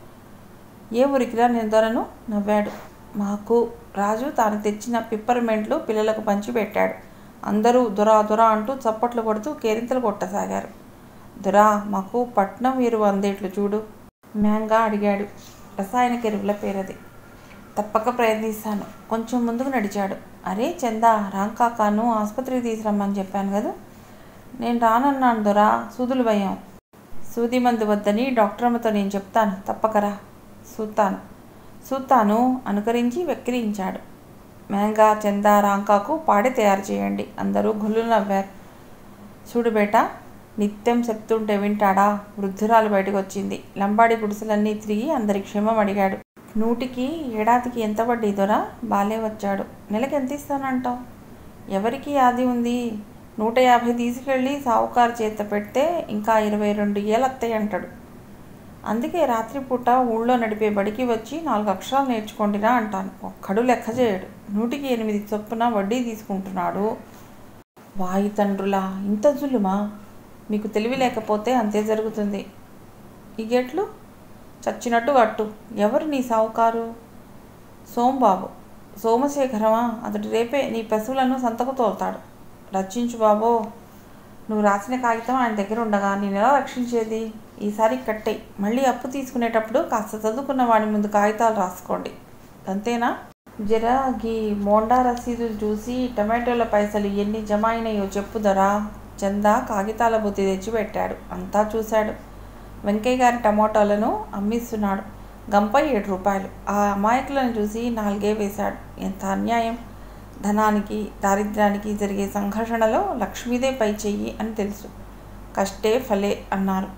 ఏ ఊరికిరా నేను దొరను నవ్వాడు మాకు రాజు తాను తెచ్చిన పిప్పర్మెంట్లు పిల్లలకు పంచిపెట్టాడు అందరూ దొరా దొరా అంటూ చప్పట్లు కొడుతూ కేరింతలు కొట్టసాగారు దొరా మాకు పట్నం ఎరువు అందేట్లు చూడు మ్యాంగా అడిగాడు రసాయనిక ఎరువుల పేరది తప్పక ప్రయత్నిస్తాను కొంచెం ముందుకు నడిచాడు అరే చందా రాంకాకాను ఆసుపత్రికి తీసురమ్మని చెప్పాను కదా నేను రానన్నాను దొరా సూదులు భయం సూది మందు వద్దని డాక్టర్ అమ్మతో నేను చెప్తాను తప్పకరా సూతాను సూతాను అనుకరించి వెక్కిరించాడు మేంగా చందా రాంకాకు పాడే తయారు చేయండి అందరూ గుళ్ళు నవ్వారు చూడు బేట నిత్యం చెప్తుంటే వింటాడా వృద్ధురాలు బయటకు వచ్చింది లంబాడి గుడిసెలన్నీ తిరిగి అందరి క్షేమం అడిగాడు నూటికి ఏడాదికి ఎంత వడ్డీ దొరా బాలే వచ్చాడు నెలకి ఎంత ఇస్తానంటావు ఎవరికి ఆది ఉంది నూట యాభై తీసుకెళ్ళి సావుకారు చేత పెడితే ఇంకా ఇరవై రెండు ఏళ్ళు వస్తాయి అంటాడు అందుకే రాత్రిపూట ఊళ్ళో నడిపే బడికి వచ్చి నాలుగు అక్షరాలు నేర్చుకోండిరా అంటాను ఒక్కడు లెక్క చేయడు నూటికి ఎనిమిది చొప్పున వడ్డీ తీసుకుంటున్నాడు వాయి తండ్రులా ఇంత జులుమా మీకు తెలివి లేకపోతే అంతే జరుగుతుంది ఈ గెట్లు చచ్చినట్టు కట్టు ఎవరు నీ సావుకారు సోంబాబు సోమశేఖరమా అతడు రేపే నీ పశువులను సంతకు తోలుతాడు రక్షించు బాబో నువ్వు రాసిన కాగితం ఆయన దగ్గర ఉండగా నేను ఎలా రక్షించేది ఈసారి కట్టేయి మళ్ళీ అప్పు తీసుకునేటప్పుడు కాస్త చదువుకున్న వాడి ముందు కాగితాలు రాసుకోండి అంతేనా జరా గీ మోండా రసీదులు చూసి టమాటోల పైసలు ఎన్ని జమ అయినాయో చెప్పుదరా చందా కాగితాల బుద్ధి తెచ్చి పెట్టాడు అంతా చూశాడు వెంకయ్య గారి టమోటాలను అమ్మిస్తున్నాడు గంప ఏడు రూపాయలు ఆ అమాయకులను చూసి నాలుగే వేశాడు ఎంత అన్యాయం ధనానికి దారిద్ర్యానికి జరిగే సంఘర్షణలో లక్ష్మీదే పై చెయ్యి అని తెలుసు కష్టే ఫలే అన్నారు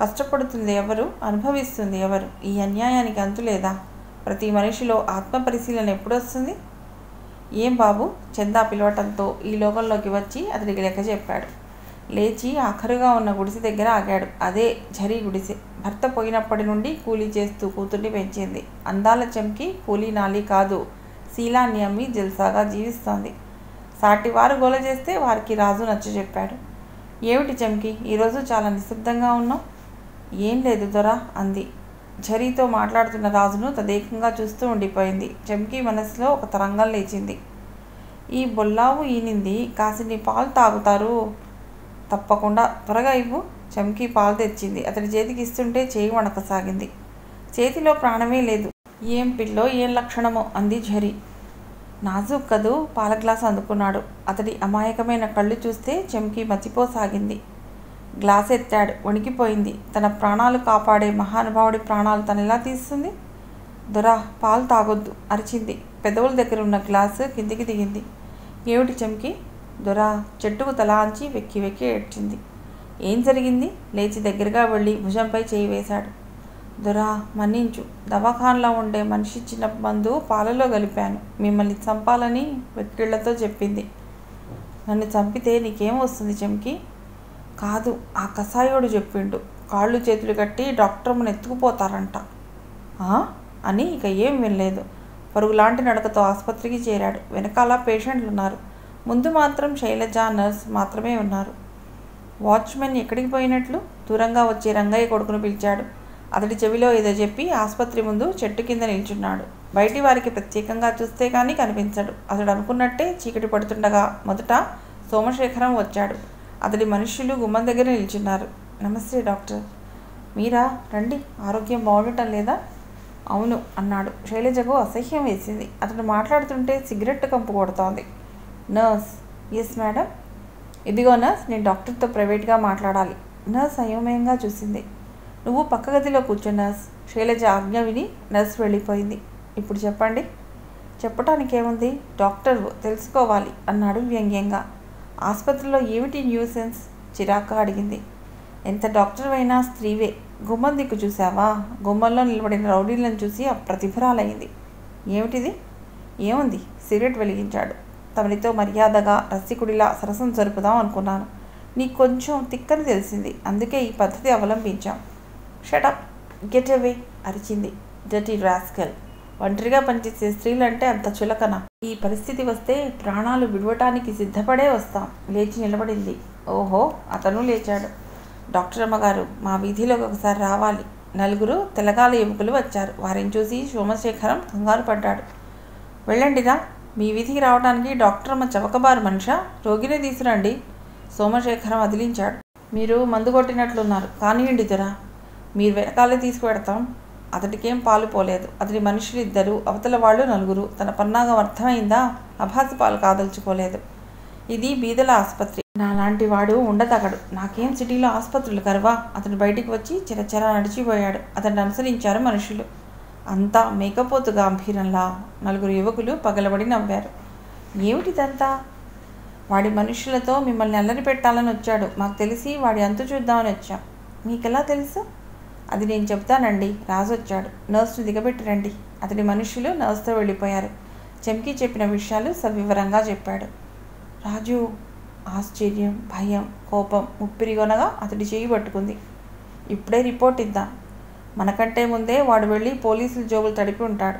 కష్టపడుతుంది ఎవరు అనుభవిస్తుంది ఎవరు ఈ అన్యాయానికి అంతు లేదా ప్రతి మనిషిలో ఆత్మ పరిశీలన ఎప్పుడు వస్తుంది ఏం బాబు చందా పిలవటంతో ఈ లోకంలోకి వచ్చి అతడికి లెక్క చెప్పాడు లేచి ఆఖరుగా ఉన్న గుడిసె దగ్గర ఆగాడు అదే ఝరీ గుడిసె భర్త పోయినప్పటి నుండి కూలీ చేస్తూ కూతుర్ని పెంచింది అందాల చెంకి కూలీ నాలి కాదు శీలాన్ని అమ్మి జల్సాగా జీవిస్తోంది సాటివారు గోల చేస్తే వారికి రాజు నచ్చ చెప్పాడు ఏమిటి చెంకి ఈరోజు చాలా నిశ్శబ్దంగా ఉన్నావు ఏం లేదు దొరా అంది ఝరీతో మాట్లాడుతున్న రాజును తదేకంగా చూస్తూ ఉండిపోయింది చెంకి మనసులో ఒక తరంగం లేచింది ఈ బొల్లావు ఈనింది కాసిని పాలు తాగుతారు తప్పకుండా త్వరగా ఇవ్వు చమ్కి పాలు తెచ్చింది అతడి చేతికి ఇస్తుంటే చేయి వణకసాగింది చేతిలో ప్రాణమే లేదు ఏం పిల్లో ఏం లక్షణమో అంది ఝరి నాజూక్ కదూ పాల గ్లాస్ అందుకున్నాడు అతడి అమాయకమైన కళ్ళు చూస్తే చెంకి మతిపోసాగింది గ్లాస్ ఎత్తాడు వణికిపోయింది తన ప్రాణాలు కాపాడే మహానుభావుడి ప్రాణాలు తను ఎలా తీస్తుంది దొరా పాలు తాగొద్దు అరిచింది పెదవుల దగ్గర ఉన్న గ్లాసు కిందికి దిగింది ఏమిటి చెంకి దొరా చెట్టుకు తలాంచి వెక్కి వెక్కి ఏడ్చింది ఏం జరిగింది లేచి దగ్గరగా వెళ్ళి భుజంపై చేయి వేశాడు దొరా మన్నించు దవాఖాన్లో ఉండే మనిషి ఇచ్చిన మందు పాలలో కలిపాను మిమ్మల్ని చంపాలని వెక్కిళ్లతో చెప్పింది నన్ను చంపితే నీకేం వస్తుంది చెంకి కాదు ఆ కసాయోడు చెప్పిండు కాళ్ళు చేతులు కట్టి డాక్టర్మని ఎత్తుకుపోతారంట "ఆ?" అని ఇక ఏం వినలేదు పరుగులాంటి నడకతో ఆసుపత్రికి చేరాడు వెనకాల పేషెంట్లు ఉన్నారు ముందు మాత్రం శైలజ నర్స్ మాత్రమే ఉన్నారు వాచ్మెన్ ఎక్కడికి పోయినట్లు దూరంగా వచ్చే రంగయ్య కొడుకును పిలిచాడు అతడి చెవిలో ఏదో చెప్పి ఆసుపత్రి ముందు చెట్టు కింద నిల్చున్నాడు బయటి వారికి ప్రత్యేకంగా చూస్తే కానీ కనిపించడు అతడు అనుకున్నట్టే చీకటి పడుతుండగా మొదట సోమశేఖరం వచ్చాడు అతడి మనుష్యులు గుమ్మం దగ్గర నిల్చున్నారు నమస్తే డాక్టర్ మీరా రండి ఆరోగ్యం బాగుండటం లేదా అవును అన్నాడు శైలజకు అసహ్యం వేసింది అతడు మాట్లాడుతుంటే సిగరెట్ కంపు కొడుతోంది నర్స్ ఎస్ మేడం ఇదిగో నర్స్ నేను డాక్టర్తో ప్రైవేట్గా మాట్లాడాలి నర్స్ అయోమయంగా చూసింది నువ్వు పక్క గదిలో కూర్చో నర్స్ శైలజ ఆజ్ఞ విని నర్స్ వెళ్ళిపోయింది ఇప్పుడు చెప్పండి చెప్పటానికి ఏముంది డాక్టర్ తెలుసుకోవాలి అన్నాడు వ్యంగ్యంగా ఆసుపత్రిలో ఏమిటి న్యూసెన్స్ చిరాగ్గా అడిగింది ఎంత డాక్టర్ అయినా స్త్రీవే గుమ్మం దిక్కు చూసావా గుమ్మంలో నిలబడిన రౌడీలను చూసి అప్రతిభరాలైంది ఏమిటిది ఏముంది సిగరెట్ వెలిగించాడు తమనితో మర్యాదగా రసికుడిలా సరసం జరుపుదాం అనుకున్నాను నీకు కొంచెం తిక్కని తెలిసింది అందుకే ఈ పద్ధతి అవలంబించాం షటప్ గెట్ అవే అరిచింది డర్టీ రాస్కల్ ఒంటరిగా పనిచేసే స్త్రీలంటే అంత చులకన ఈ పరిస్థితి వస్తే ప్రాణాలు విడవటానికి సిద్ధపడే వస్తాం లేచి నిలబడింది ఓహో అతను లేచాడు డాక్టర్ అమ్మగారు మా వీధిలోకి ఒకసారి రావాలి నలుగురు తెలగాల ఎముకలు వచ్చారు వారిని చూసి సోమశేఖరం కంగారు పడ్డాడు వెళ్ళండిరా మీ వీధికి రావడానికి డాక్టర్ అమ్మ చవకబారు మనిషా రోగిని తీసురండి సోమశేఖరం వదిలించాడు మీరు మందు కొట్టినట్లున్నారు కానివ్వండి తెరా మీరు వెనకాలే తీసుకువెడతాం అతడికేం పాలు పోలేదు అతడి మనుషులు ఇద్దరు అవతల వాళ్ళు నలుగురు తన పన్నాగం అర్థమైందా అభాసి పాలు కాదలుచుకోలేదు ఇది బీదల ఆసుపత్రి నాలాంటి వాడు ఉండతగడు నాకేం సిటీలో ఆసుపత్రులు కరువా అతను బయటికి వచ్చి చిరచర నడిచిపోయాడు అతన్ని అనుసరించారు మనుషులు అంతా మేకపోతు గాంభీరంలా నలుగురు యువకులు పగలబడి నవ్వారు ఏమిటిదంతా వాడి మనుషులతో మిమ్మల్ని అల్లరి పెట్టాలని వచ్చాడు మాకు తెలిసి వాడి అంతు చూద్దామని వచ్చాం మీకెలా తెలుసు అది నేను చెప్తానండి రాజు వచ్చాడు నర్సును దిగబెట్టి రండి అతడి మనుషులు నర్సుతో వెళ్ళిపోయారు చెంకి చెప్పిన విషయాలు సవివరంగా చెప్పాడు రాజు ఆశ్చర్యం భయం కోపం ముప్పిరిగొనగా అతడి చేయి పట్టుకుంది ఇప్పుడే రిపోర్ట్ ఇద్దాం మనకంటే ముందే వాడు వెళ్ళి పోలీసుల జోబులు తడిపి ఉంటాడు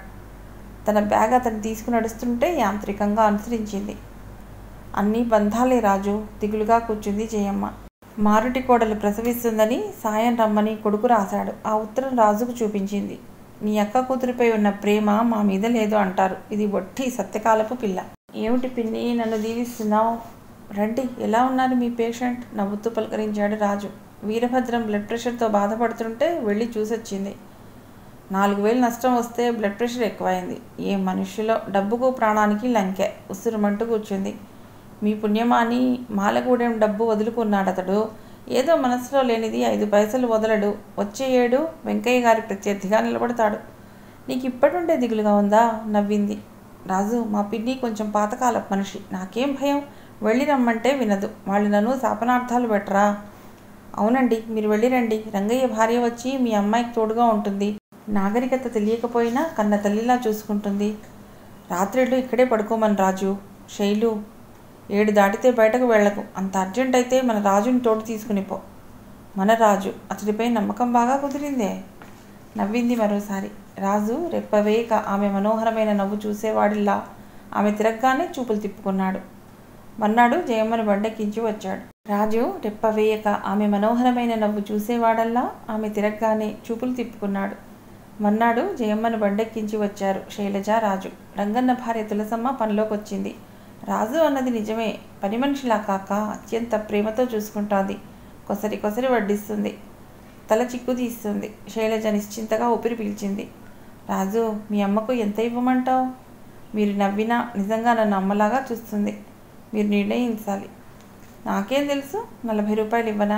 తన బ్యాగ్ అతను తీసుకుని నడుస్తుంటే యాంత్రికంగా అనుసరించింది అన్నీ బంధాలే రాజు దిగులుగా కూర్చుంది జయమ్మ మారుటి కోడలు ప్రసవిస్తుందని సాయం రమ్మని కొడుకు రాశాడు ఆ ఉత్తరం రాజుకు చూపించింది నీ అక్క కూతురిపై ఉన్న ప్రేమ మా మీద లేదు అంటారు ఇది ఒట్టి సత్యకాలపు పిల్ల ఏమిటి పిన్ని నన్ను దీవిస్తున్నావు రండి ఎలా ఉన్నారు మీ పేషెంట్ నవ్వుతూ పలకరించాడు రాజు వీరభద్రం బ్లడ్ ప్రెషర్తో బాధపడుతుంటే వెళ్ళి చూసొచ్చింది నాలుగు వేలు నష్టం వస్తే బ్లడ్ ప్రెషర్ ఎక్కువైంది ఏ మనుషులో డబ్బుకు ప్రాణానికి లంకె ఉసురుమంటూ కూర్చుంది మీ పుణ్యమాని మాలగూడెం డబ్బు వదులుకున్నాడు అతడు ఏదో మనసులో లేనిది ఐదు పైసలు వదలడు వచ్చే ఏడు వెంకయ్య గారి ప్రత్యర్థిగా నిలబడతాడు నీకు ఇప్పటింటే దిగులుగా ఉందా నవ్వింది రాజు మా పిన్ని కొంచెం పాతకాలపు మనిషి నాకేం భయం వెళ్ళి రమ్మంటే వినదు వాళ్ళు నన్ను శాపనార్థాలు పెట్టరా అవునండి మీరు వెళ్ళిరండి రంగయ్య భార్య వచ్చి మీ అమ్మాయికి తోడుగా ఉంటుంది నాగరికత తెలియకపోయినా కన్న తల్లిలా చూసుకుంటుంది రాత్రిళ్ళు ఇక్కడే పడుకోమని రాజు శైలు ఏడు దాటితే బయటకు వెళ్ళకు అంత అర్జెంట్ అయితే మన రాజుని తోడు తీసుకుని పో మన రాజు అతడిపై నమ్మకం బాగా కుదిరిందే నవ్వింది మరోసారి రాజు రెప్పవేయక ఆమె మనోహరమైన నవ్వు చూసేవాడిలా ఆమె తిరగగానే చూపులు తిప్పుకున్నాడు మన్నాడు జయమ్మను బండెక్కించి వచ్చాడు రాజు రెప్పవేయక ఆమె మనోహరమైన నవ్వు చూసేవాడల్లా ఆమె తిరగగానే చూపులు తిప్పుకున్నాడు మన్నాడు జయమ్మను బండెక్కించి వచ్చారు శైలజ రాజు రంగన్న భార్య తులసమ్మ పనిలోకి వచ్చింది రాజు అన్నది నిజమే పని మనిషిలా కాక అత్యంత ప్రేమతో చూసుకుంటోంది కొసరి కొసరి వడ్డిస్తుంది తల చిక్కు తీస్తుంది శైలజ నిశ్చింతగా ఊపిరి పీల్చింది రాజు మీ అమ్మకు ఎంత ఇవ్వమంటావు మీరు నవ్వినా నిజంగా నన్ను అమ్మలాగా చూస్తుంది మీరు నిర్ణయించాలి నాకేం తెలుసు నలభై రూపాయలు ఇవ్వనా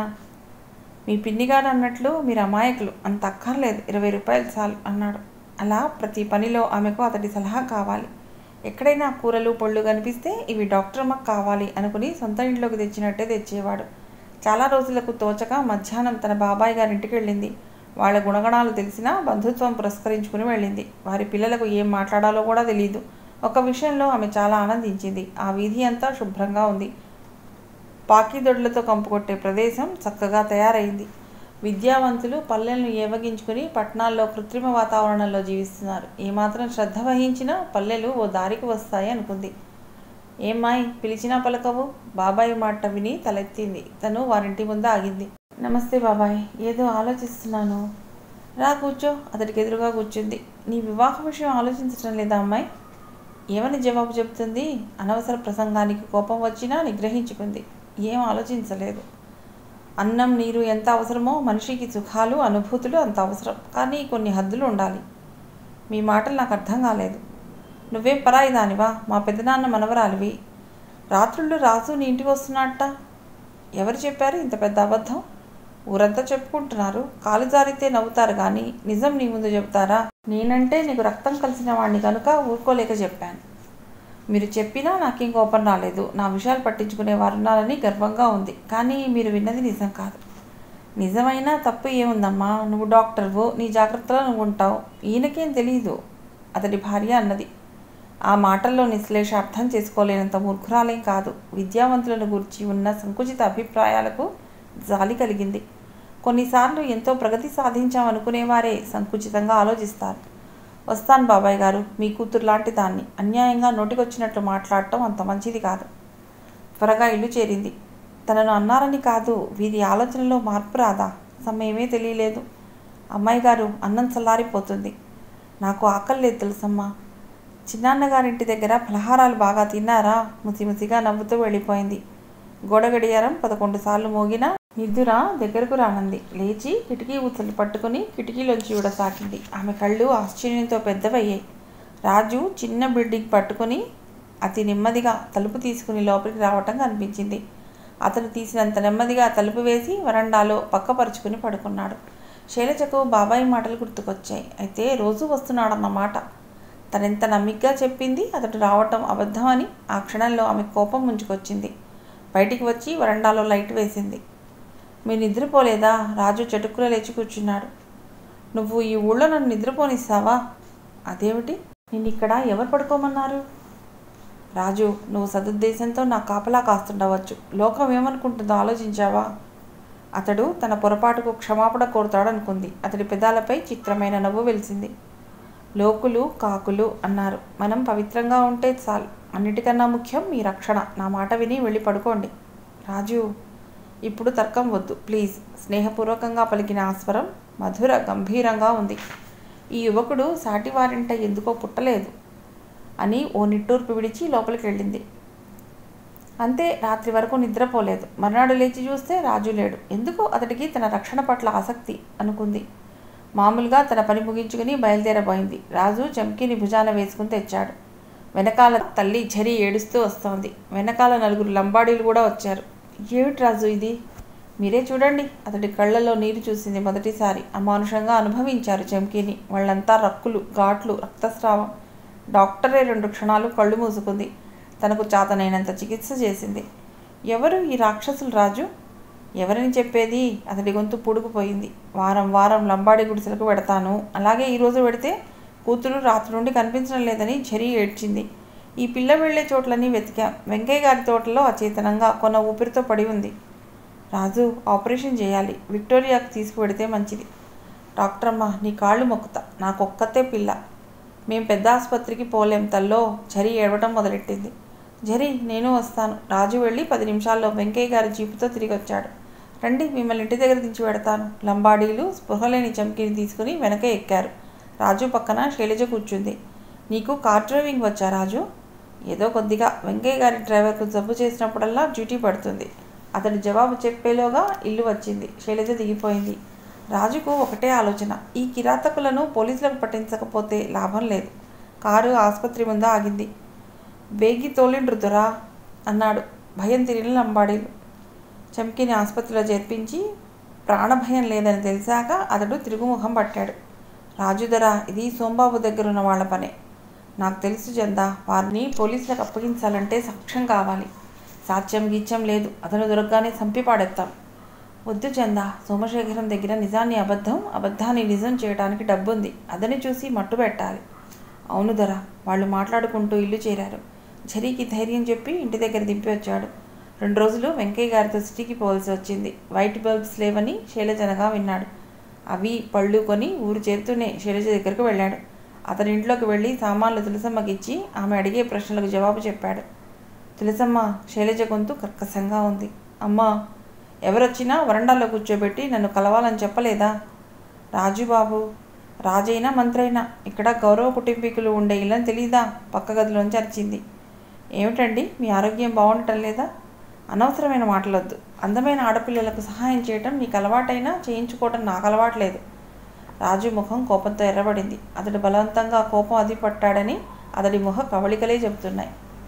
మీ పిన్నిగారు అన్నట్లు మీరు అమాయకులు అంత అక్కర్లేదు ఇరవై రూపాయలు చాలు అన్నాడు అలా ప్రతి పనిలో ఆమెకు అతడి సలహా కావాలి ఎక్కడైనా కూరలు పళ్ళు కనిపిస్తే ఇవి డాక్టర్ అమ్మకు కావాలి అనుకుని సొంత ఇంట్లోకి తెచ్చినట్టే తెచ్చేవాడు చాలా రోజులకు తోచక మధ్యాహ్నం తన బాబాయ్ గారింటికి వెళ్ళింది వాళ్ళ గుణగణాలు తెలిసినా బంధుత్వం పురస్కరించుకుని వెళ్ళింది వారి పిల్లలకు ఏం మాట్లాడాలో కూడా తెలియదు ఒక విషయంలో ఆమె చాలా ఆనందించింది ఆ వీధి అంతా శుభ్రంగా ఉంది పాకిదొడ్లతో కంపుకొట్టే ప్రదేశం చక్కగా తయారైంది విద్యావంతులు పల్లెలను ఏవగించుకుని పట్టణాల్లో కృత్రిమ వాతావరణంలో జీవిస్తున్నారు ఏమాత్రం శ్రద్ధ వహించినా పల్లెలు ఓ దారికి వస్తాయి అనుకుంది ఏమ్మాయి పిలిచినా పలకవు బాబాయ్ మాట విని తలెత్తింది తను వారింటి ముందు ఆగింది నమస్తే బాబాయ్ ఏదో ఆలోచిస్తున్నాను రా కూర్చో అతడికి ఎదురుగా కూర్చుంది నీ వివాహ విషయం ఆలోచించడం లేదా అమ్మాయి ఏమని జవాబు చెప్తుంది అనవసర ప్రసంగానికి కోపం వచ్చినా నిగ్రహించుకుంది ఏం ఆలోచించలేదు అన్నం నీరు ఎంత అవసరమో మనిషికి సుఖాలు అనుభూతులు అంత అవసరం కానీ కొన్ని హద్దులు ఉండాలి మీ మాటలు నాకు అర్థం కాలేదు నువ్వేం పరాయి దానివా మా పెద్దనాన్న మనవరాలివి రాత్రుళ్ళు రాజు నీ ఇంటికి వస్తున్నట్ట ఎవరు చెప్పారు ఇంత పెద్ద అబద్ధం ఊరంతా చెప్పుకుంటున్నారు కాలు జారితే నవ్వుతారు కానీ నిజం నీ ముందు చెబుతారా నేనంటే నీకు రక్తం కలిసిన వాడిని కనుక ఊరుకోలేక చెప్పాను మీరు చెప్పినా నాకేం కోపం రాలేదు నా విషయాలు పట్టించుకునే వారున్నారని గర్వంగా ఉంది కానీ మీరు విన్నది నిజం కాదు నిజమైనా తప్పు ఏముందమ్మా నువ్వు డాక్టర్వు నీ జాగ్రత్తలో నువ్వు ఉంటావు ఈయనకేం తెలియదు అతడి భార్య అన్నది ఆ మాటల్లో నిశ్లేష అర్థం చేసుకోలేనంత మూర్ఖురాలేం కాదు విద్యావంతులను గురించి ఉన్న సంకుచిత అభిప్రాయాలకు జాలి కలిగింది కొన్నిసార్లు ఎంతో ప్రగతి సాధించామనుకునేవారే సంకుచితంగా ఆలోచిస్తారు వస్తాను బాబాయ్ గారు మీ కూతురు లాంటి దాన్ని అన్యాయంగా నోటికొచ్చినట్లు మాట్లాడటం అంత మంచిది కాదు త్వరగా ఇల్లు చేరింది తనను అన్నారని కాదు వీరి ఆలోచనలో మార్పు రాదా సమయమే తెలియలేదు అమ్మాయి గారు అన్నం చల్లారిపోతుంది నాకు ఆకలి లేదు తెలుసమ్మా చిన్నాన్నగారింటి దగ్గర ఫలహారాలు బాగా తిన్నారా ముసిముసిగా నవ్వుతూ వెళ్ళిపోయింది గోడ గడియారం పదకొండు సార్లు మోగినా నిద్దుర దగ్గరకు రానంది లేచి కిటికీ ఊసలు పట్టుకుని కిటికీలోంచి విడసాకింది ఆమె కళ్ళు ఆశ్చర్యంతో పెద్దవయ్యాయి రాజు చిన్న బిల్డింగ్ పట్టుకుని అతి నెమ్మదిగా తలుపు తీసుకుని లోపలికి రావటం కనిపించింది అతను తీసినంత నెమ్మదిగా తలుపు వేసి వరండాలో పక్కపరుచుకుని పడుకున్నాడు శైలజకు బాబాయ్ మాటలు గుర్తుకొచ్చాయి అయితే రోజు వస్తున్నాడన్నమాట తనెంత నమ్మిగ్గా చెప్పింది అతడు రావటం అబద్ధమని ఆ క్షణంలో ఆమె కోపం ముంచుకొచ్చింది బయటికి వచ్చి వరండాలో లైట్ వేసింది మీరు నిద్రపోలేదా రాజు చటుక్కున లేచి కూర్చున్నాడు నువ్వు ఈ ఊళ్ళో నన్ను నిద్రపోనిస్తావా అదేమిటి నేను ఇక్కడ ఎవరు పడుకోమన్నారు రాజు నువ్వు సదుద్దేశంతో నా కాపలా కాస్తుండవచ్చు లోకం ఏమనుకుంటుందో ఆలోచించావా అతడు తన పొరపాటుకు క్షమాపణ కోరుతాడనుకుంది అతడి పెదాలపై చిత్రమైన నవ్వు వెలిసింది లోకులు కాకులు అన్నారు మనం పవిత్రంగా ఉంటే చాలు అన్నిటికన్నా ముఖ్యం మీ రక్షణ నా మాట విని వెళ్ళి పడుకోండి రాజు ఇప్పుడు తర్కం వద్దు ప్లీజ్ స్నేహపూర్వకంగా పలికిన ఆస్వరం మధుర గంభీరంగా ఉంది ఈ యువకుడు సాటివారింట ఎందుకో పుట్టలేదు అని ఓ నిట్టూర్పు విడిచి లోపలికి వెళ్ళింది అంతే రాత్రి వరకు నిద్రపోలేదు మర్నాడు లేచి చూస్తే రాజు లేడు ఎందుకో అతడికి తన రక్షణ పట్ల ఆసక్తి అనుకుంది మామూలుగా తన పని ముగించుకుని బయలుదేరబోయింది రాజు చమ్కీని భుజాన వేసుకుని తెచ్చాడు వెనకాల తల్లి ఝరి ఏడుస్తూ వస్తోంది వెనకాల నలుగురు లంబాడీలు కూడా వచ్చారు ఏమిటి రాజు ఇది మీరే చూడండి అతడి కళ్ళల్లో నీరు చూసింది మొదటిసారి అమానుషంగా అనుభవించారు చమ్కీని వాళ్ళంతా రక్కులు ఘాట్లు రక్తస్రావం డాక్టరే రెండు క్షణాలు కళ్ళు మూసుకుంది తనకు చాతనైనంత చికిత్స చేసింది ఎవరు ఈ రాక్షసులు రాజు ఎవరని చెప్పేది అతడి గొంతు పుడుకుపోయింది వారం వారం లంబాడి గుడిసెలకు పెడతాను అలాగే ఈరోజు పెడితే కూతురు రాత్రి నుండి కనిపించడం లేదని చెరి ఏడ్చింది ఈ పిల్ల వెళ్లే చోట్లన్నీ వెతికాం వెంకయ్య గారి తోటలో అచేతనంగా కొన్న ఊపిరితో పడి ఉంది రాజు ఆపరేషన్ చేయాలి విక్టోరియాకు తీసుకువెడితే మంచిది డాక్టర్ అమ్మ నీ కాళ్ళు మొక్కుతా నాకొక్కతే పిల్ల మేం పెద్ద ఆసుపత్రికి పోలేం తల్లో జరి ఏడవటం మొదలెట్టింది జరి నేను వస్తాను రాజు వెళ్ళి పది నిమిషాల్లో వెంకయ్య గారి జీపుతో తిరిగి వచ్చాడు రండి మిమ్మల్ని ఇంటి దగ్గర దించి పెడతాను లంబాడీలు స్పృహలేని చమ్కిని తీసుకుని వెనక ఎక్కారు రాజు పక్కన శైలజ కూర్చుంది నీకు కార్ డ్రైవింగ్ వచ్చా రాజు ఏదో కొద్దిగా వెంకయ్య గారి డ్రైవర్కు జబ్బు చేసినప్పుడల్లా డ్యూటీ పడుతుంది అతడి జవాబు చెప్పేలోగా ఇల్లు వచ్చింది శైలజ దిగిపోయింది రాజుకు ఒకటే ఆలోచన ఈ కిరాతకులను పోలీసులకు పట్టించకపోతే లాభం లేదు కారు ఆసుపత్రి ముందు ఆగింది బేగి తోలిండ్రుతురా అన్నాడు భయం తిరిగిన లంబాడీలు చంకిని ఆసుపత్రిలో చేర్పించి ప్రాణభయం లేదని తెలిసాక అతడు తిరుగుముఖం పట్టాడు రాజుధర ఇది సోంబాబు దగ్గర ఉన్న వాళ్ళ పనే నాకు తెలుసు చందా వారిని పోలీసులకు అప్పగించాలంటే సాక్ష్యం కావాలి సాక్ష్యం గీత్యం లేదు అతను దొరకగానే చంపి పాడేస్తాం వద్దు చంద సోమశేఖరం దగ్గర నిజాన్ని అబద్ధం అబద్ధాన్ని నిజం చేయడానికి డబ్బుంది అదని చూసి మట్టు పెట్టాలి అవును ధర వాళ్ళు మాట్లాడుకుంటూ ఇల్లు చేరారు జరీకి ధైర్యం చెప్పి ఇంటి దగ్గర దింపి వచ్చాడు రెండు రోజులు వెంకయ్య గారితో సిటీకి పోవాల్సి వచ్చింది వైట్ బల్బ్స్ లేవని శైలజనగా విన్నాడు అవి పళ్ళు కొని ఊరు చేరుతూనే శైలజ దగ్గరకు వెళ్ళాడు అతని ఇంట్లోకి వెళ్ళి సామాన్లు తులసమ్మకి ఇచ్చి ఆమె అడిగే ప్రశ్నలకు జవాబు చెప్పాడు తులసమ్మ శైలజ గొంతు కర్కశంగా ఉంది అమ్మా ఎవరొచ్చినా వరండాలో కూర్చోబెట్టి నన్ను కలవాలని చెప్పలేదా రాజుబాబు రాజైనా మంత్రైనా ఇక్కడ గౌరవ కుటుంబీకులు ఉండే ఇల్లని తెలీదా పక్క గదిలోంచి అరిచింది ఏమిటండి మీ ఆరోగ్యం బాగుండటం లేదా అనవసరమైన మాటలొద్దు అందమైన ఆడపిల్లలకు సహాయం చేయటం నీకు అలవాటైనా చేయించుకోవటం నాకు అలవాట్లేదు రాజు ముఖం కోపంతో ఎర్రబడింది అతడు బలవంతంగా కోపం అది పట్టాడని అతడి ముఖ కవళికలే చెబుతున్నాయి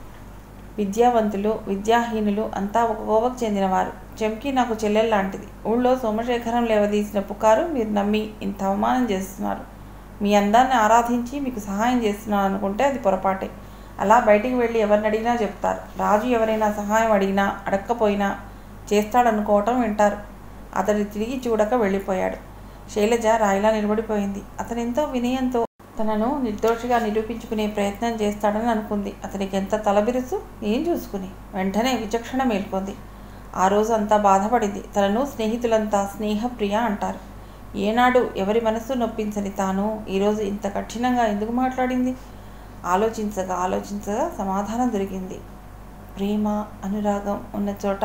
విద్యావంతులు విద్యాహీనులు అంతా ఒక కోవకు చెందినవారు చెంకి నాకు చెల్లెలు లాంటిది ఊళ్ళో సోమశేఖరం లేవదీసిన పుకారు మీరు నమ్మి ఇంత అవమానం చేస్తున్నారు మీ అందాన్ని ఆరాధించి మీకు సహాయం చేస్తున్నాను అనుకుంటే అది పొరపాటే అలా బయటికి వెళ్ళి ఎవరిని అడిగినా చెప్తారు రాజు ఎవరైనా సహాయం అడిగినా అడక్కపోయినా చేస్తాడనుకోవటం వింటారు అతడు తిరిగి చూడక వెళ్ళిపోయాడు శైలజ రాయిలా నిలబడిపోయింది అతనెంతో వినయంతో తనను నిర్దోషిగా నిరూపించుకునే ప్రయత్నం చేస్తాడని అనుకుంది అతనికి ఎంత తలబిరుసు ఏం చూసుకుని వెంటనే విచక్షణ మేల్కొంది ఆ రోజు అంతా బాధపడింది తనను స్నేహితులంతా స్నేహప్రియ అంటారు ఏనాడు ఎవరి మనసు నొప్పించని తాను ఈరోజు ఇంత కఠినంగా ఎందుకు మాట్లాడింది ఆలోచించగా ఆలోచించగా సమాధానం దొరికింది ప్రేమ అనురాగం ఉన్న చోట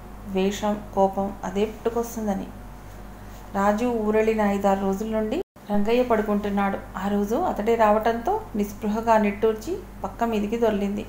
వేషం కోపం అదే పుట్టుకొస్తుందని రాజు ఊరెళ్ళిన ఐదారు రోజుల నుండి రంగయ్య పడుకుంటున్నాడు ఆ రోజు అతడే రావటంతో నిస్పృహగా నిట్టూర్చి పక్క మీదికి దొర్లింది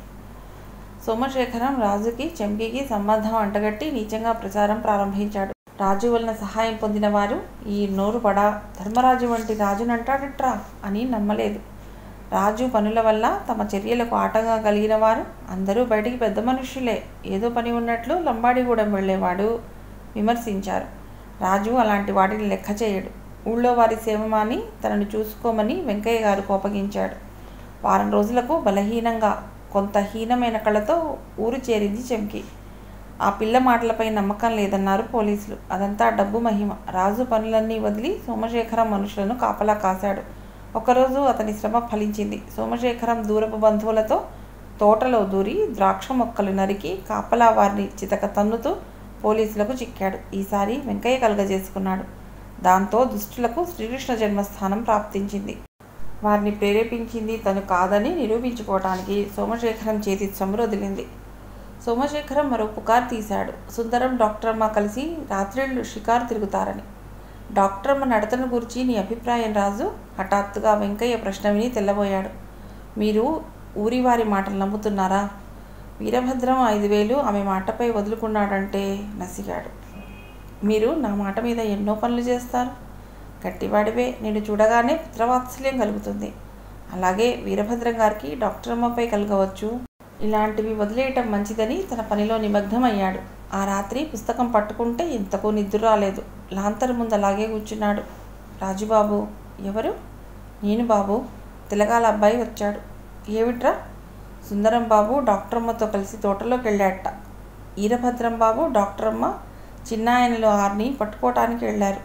సోమశేఖరం రాజుకి చెంకికి సంబంధం అంటగట్టి నీచంగా ప్రచారం ప్రారంభించాడు రాజు వలన సహాయం పొందిన వారు ఈ నోరు పడా ధర్మరాజు వంటి రాజునంటాడట్రా అని నమ్మలేదు రాజు పనుల వల్ల తమ చర్యలకు ఆటంగా కలిగిన వారు అందరూ బయటికి పెద్ద మనుషులే ఏదో పని ఉన్నట్లు లంబాడిగూడెం వెళ్ళేవాడు విమర్శించారు రాజు అలాంటి వాటిని లెక్క చేయడు ఊళ్ళో వారి సేవమాని తనను చూసుకోమని వెంకయ్య గారు కోపగించాడు వారం రోజులకు బలహీనంగా కొంత హీనమైన కళ్ళతో ఊరు చేరింది చెంకి ఆ పిల్ల మాటలపై నమ్మకం లేదన్నారు పోలీసులు అదంతా డబ్బు మహిమ రాజు పనులన్నీ వదిలి సోమశేఖరం మనుషులను కాపలా కాశాడు ఒకరోజు అతని శ్రమ ఫలించింది సోమశేఖరం దూరపు బంధువులతో తోటలో దూరి ద్రాక్ష మొక్కలు నరికి కాపలా వారిని చితక తన్నుతూ పోలీసులకు చిక్కాడు ఈసారి వెంకయ్య కలుగజేసుకున్నాడు దాంతో దుష్టులకు శ్రీకృష్ణ జన్మస్థానం ప్రాప్తించింది వారిని ప్రేరేపించింది తను కాదని నిరూపించుకోవటానికి సోమశేఖరం చేతి చమురు వదిలింది సోమశేఖరం మరో పుకారు తీశాడు సుందరం డాక్టరమ్మ కలిసి రాత్రిళ్ళు షికారు తిరుగుతారని డాక్టరమ్మ నడతను గురించి నీ అభిప్రాయం రాజు హఠాత్తుగా వెంకయ్య ప్రశ్న విని తెల్లబోయాడు మీరు ఊరివారి మాటలు నమ్ముతున్నారా వీరభద్రం ఐదు వేలు ఆమె మాటపై వదులుకున్నాడంటే నసిగాడు మీరు నా మాట మీద ఎన్నో పనులు చేస్తారు గట్టివాడివే నేను చూడగానే పుత్రవాత్సల్యం కలుగుతుంది అలాగే వీరభద్రం గారికి డాక్టర్ అమ్మపై కలగవచ్చు ఇలాంటివి వదిలేయటం మంచిదని తన పనిలో నిమగ్నమయ్యాడు ఆ రాత్రి పుస్తకం పట్టుకుంటే ఇంతకు నిద్ర రాలేదు లాంతరు ముందు అలాగే కూర్చున్నాడు రాజుబాబు ఎవరు నేను బాబు తెలగాల అబ్బాయి వచ్చాడు ఏమిట్రా సుందరం బాబు డాక్టరమ్మతో కలిసి తోటలోకి వెళ్ళాట ఈరభద్రం బాబు డాక్టరమ్మ చిన్నాయనలు ఆరిని పట్టుకోవటానికి వెళ్ళారు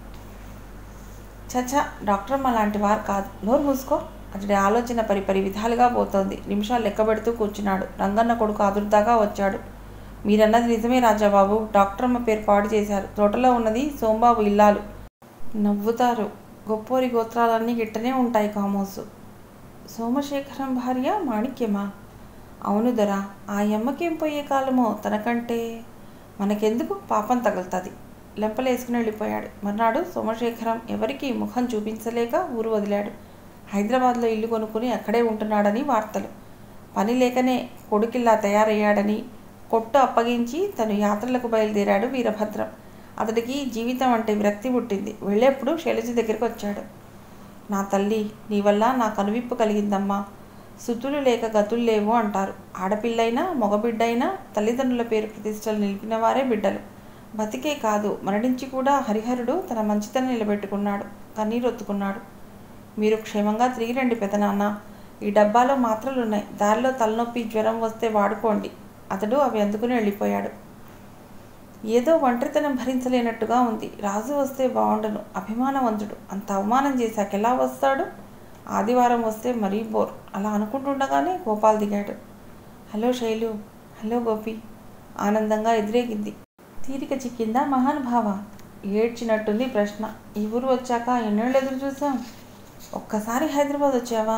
చచ్చా డాక్టర్ అమ్మ లాంటి వారు కాదు నోరు మూసుకో అతడి ఆలోచన పరి పరి విధాలుగా పోతోంది నిమిషాలు లెక్కబెడుతూ కూర్చున్నాడు రంగన్న కొడుకు అదురుదాగా వచ్చాడు మీరన్నది నిజమే రాజాబాబు డాక్టర్ అమ్మ పేరు పాడు చేశారు తోటలో ఉన్నది సోంబాబు ఇల్లాలు నవ్వుతారు గొప్పోరి గోత్రాలన్నీ గిట్టనే ఉంటాయి కామోసు సోమశేఖరం భార్య మాణిక్యమా అవును దొరా ఆ యమ్మకేం పోయే కాలమో తనకంటే మనకెందుకు పాపం తగులుతుంది లెంపలేసుకుని వెళ్ళిపోయాడు మర్నాడు సోమశేఖరం ఎవరికి ముఖం చూపించలేక ఊరు వదిలాడు హైదరాబాద్లో ఇల్లు కొనుక్కుని అక్కడే ఉంటున్నాడని వార్తలు పని లేకనే కొడుకిల్లా తయారయ్యాడని కొట్టు అప్పగించి తను యాత్రలకు బయలుదేరాడు వీరభద్రం అతడికి జీవితం అంటే విరక్తి పుట్టింది వెళ్ళేప్పుడు శైలజ దగ్గరికి వచ్చాడు నా తల్లి నీ వల్ల నా కనువిప్పు కలిగిందమ్మా సుతులు లేక గతులు లేవు అంటారు ఆడపిల్లైనా మగబిడ్డైనా తల్లిదండ్రుల పేరు ప్రతిష్టలు నిలిపిన వారే బిడ్డలు బతికే కాదు మరణించి కూడా హరిహరుడు తన మంచితనం నిలబెట్టుకున్నాడు కన్నీరొత్తుకున్నాడు మీరు క్షేమంగా తిరిగి రండి పెదనాన్న ఈ డబ్బాలో మాత్రలు ఉన్నాయి దారిలో తలనొప్పి జ్వరం వస్తే వాడుకోండి అతడు అవి అందుకుని వెళ్ళిపోయాడు ఏదో ఒంటరితనం భరించలేనట్టుగా ఉంది రాజు వస్తే బాగుండును అభిమానవంతుడు అంత అవమానం చేశాక ఎలా వస్తాడు ఆదివారం వస్తే మరీ బోర్ అలా అనుకుంటుండగానే గోపాల్ దిగాడు హలో శైలు హలో గోపి ఆనందంగా ఎదురేగింది తీరిక చిక్కిందా మహానుభావ ఏడ్చినట్టుంది ప్రశ్న ఈ ఊరు వచ్చాక ఎన్నేళ్ళు ఎదురు చూసాం ఒక్కసారి హైదరాబాద్ వచ్చావా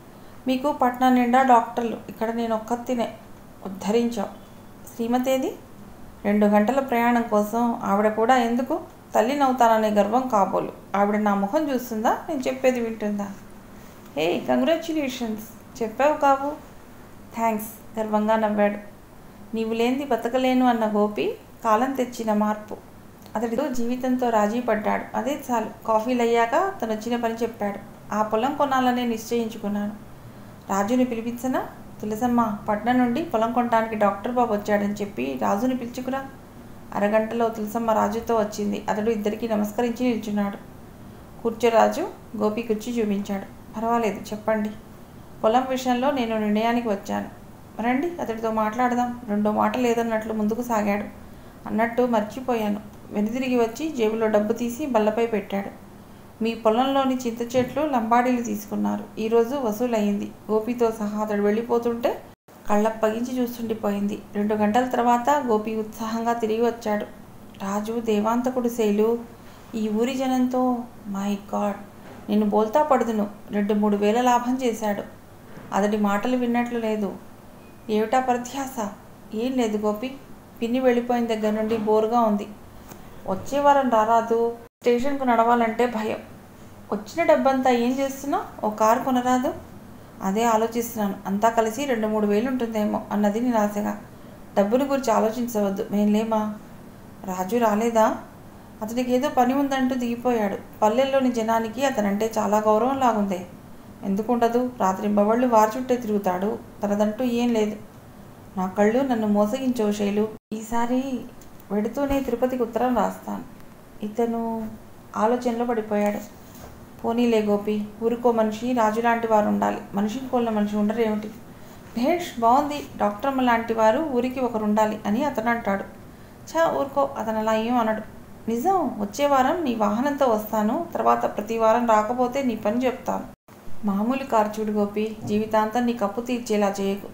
మీకు పట్నం నిండా డాక్టర్లు ఇక్కడ నేను ఒక్కతినే ఉద్ధరించావు శ్రీమతేది రెండు గంటల ప్రయాణం కోసం ఆవిడ కూడా ఎందుకు తల్లి నవ్వుతాననే గర్వం కాబోలు ఆవిడ నా ముఖం చూస్తుందా నేను చెప్పేది వింటుందా హే కంగ్రాచ్యులేషన్స్ చెప్పావు కావు థ్యాంక్స్ గర్వంగా నవ్వాడు నీవు లేనిది బతకలేను అన్న గోపి కాలం తెచ్చిన మార్పు అతడితో జీవితంతో రాజీ పడ్డాడు అదే చాలు కాఫీలు అయ్యాక తను వచ్చిన పని చెప్పాడు ఆ పొలం కొనాలనే నిశ్చయించుకున్నాను రాజుని పిలిపించనా తులసమ్మ పట్నం నుండి పొలం కొనడానికి డాక్టర్ బాబు వచ్చాడని చెప్పి రాజుని పిలుచుకురా అరగంటలో తులసమ్మ రాజుతో వచ్చింది అతడు ఇద్దరికి నమస్కరించి నిల్చున్నాడు కూర్చోరాజు గోపి కుర్చీ చూపించాడు పర్వాలేదు చెప్పండి పొలం విషయంలో నేను నిర్ణయానికి వచ్చాను రండి అతడితో మాట్లాడదాం రెండో మాట లేదన్నట్లు ముందుకు సాగాడు అన్నట్టు మర్చిపోయాను వెనుదిరిగి వచ్చి జేబులో డబ్బు తీసి బల్లపై పెట్టాడు మీ పొలంలోని చింత చెట్లు లంబాడీలు తీసుకున్నారు ఈరోజు వసూలయ్యింది గోపితో సహా అతడు వెళ్ళిపోతుంటే కళ్ళప్పగించి చూస్తుండిపోయింది రెండు గంటల తర్వాత గోపి ఉత్సాహంగా తిరిగి వచ్చాడు రాజు దేవాంతకుడు శైలు ఈ ఊరి జనంతో మై గాడ్ నేను బోల్తా పడుదును రెండు మూడు వేల లాభం చేశాడు అతడి మాటలు విన్నట్లు లేదు ఏమిటా ప్రధ్యాస ఏం లేదు గోపి పిన్ని వెళ్ళిపోయిన దగ్గర నుండి బోరుగా ఉంది వచ్చే వారం రారాదు స్టేషన్కు నడవాలంటే భయం వచ్చిన డబ్బంతా ఏం చేస్తున్నావు ఓ కారు కొనరాదు అదే ఆలోచిస్తున్నాను అంతా కలిసి రెండు మూడు వేలు ఉంటుందేమో అన్నది నిరాశగా డబ్బుని గురించి ఆలోచించవద్దు మేం లేమా రాజు రాలేదా అతనికి ఏదో పని ఉందంటూ దిగిపోయాడు పల్లెల్లోని జనానికి అతనంటే చాలా గౌరవం లాగుంది ఎందుకుండదు రాత్రింబవళ్ళు వారి చుట్టే తిరుగుతాడు తనదంటూ ఏం లేదు నా కళ్ళు నన్ను మోసగించవు శైలు ఈసారి వెడుతూనే తిరుపతికి ఉత్తరం రాస్తాను ఇతను ఆలోచనలో పడిపోయాడు పోనీలే గోపి ఊరుకో మనిషి రాజు లాంటి వారు ఉండాలి మనిషిని కోళ్ళ మనిషి ఉండరు ఏమిటి భేష్ బాగుంది డాక్టర్ అమ్మ లాంటి వారు ఊరికి ఒకరు ఉండాలి అని అతను అంటాడు చా ఊరుకో అతను అలా ఏం అనడు నిజం వచ్చే వారం నీ వాహనంతో వస్తాను తర్వాత ప్రతి వారం రాకపోతే నీ పని చెప్తాను మామూలు కారు చూడు గోపి జీవితాంతం నీ కప్పు తీర్చేలా చేయకు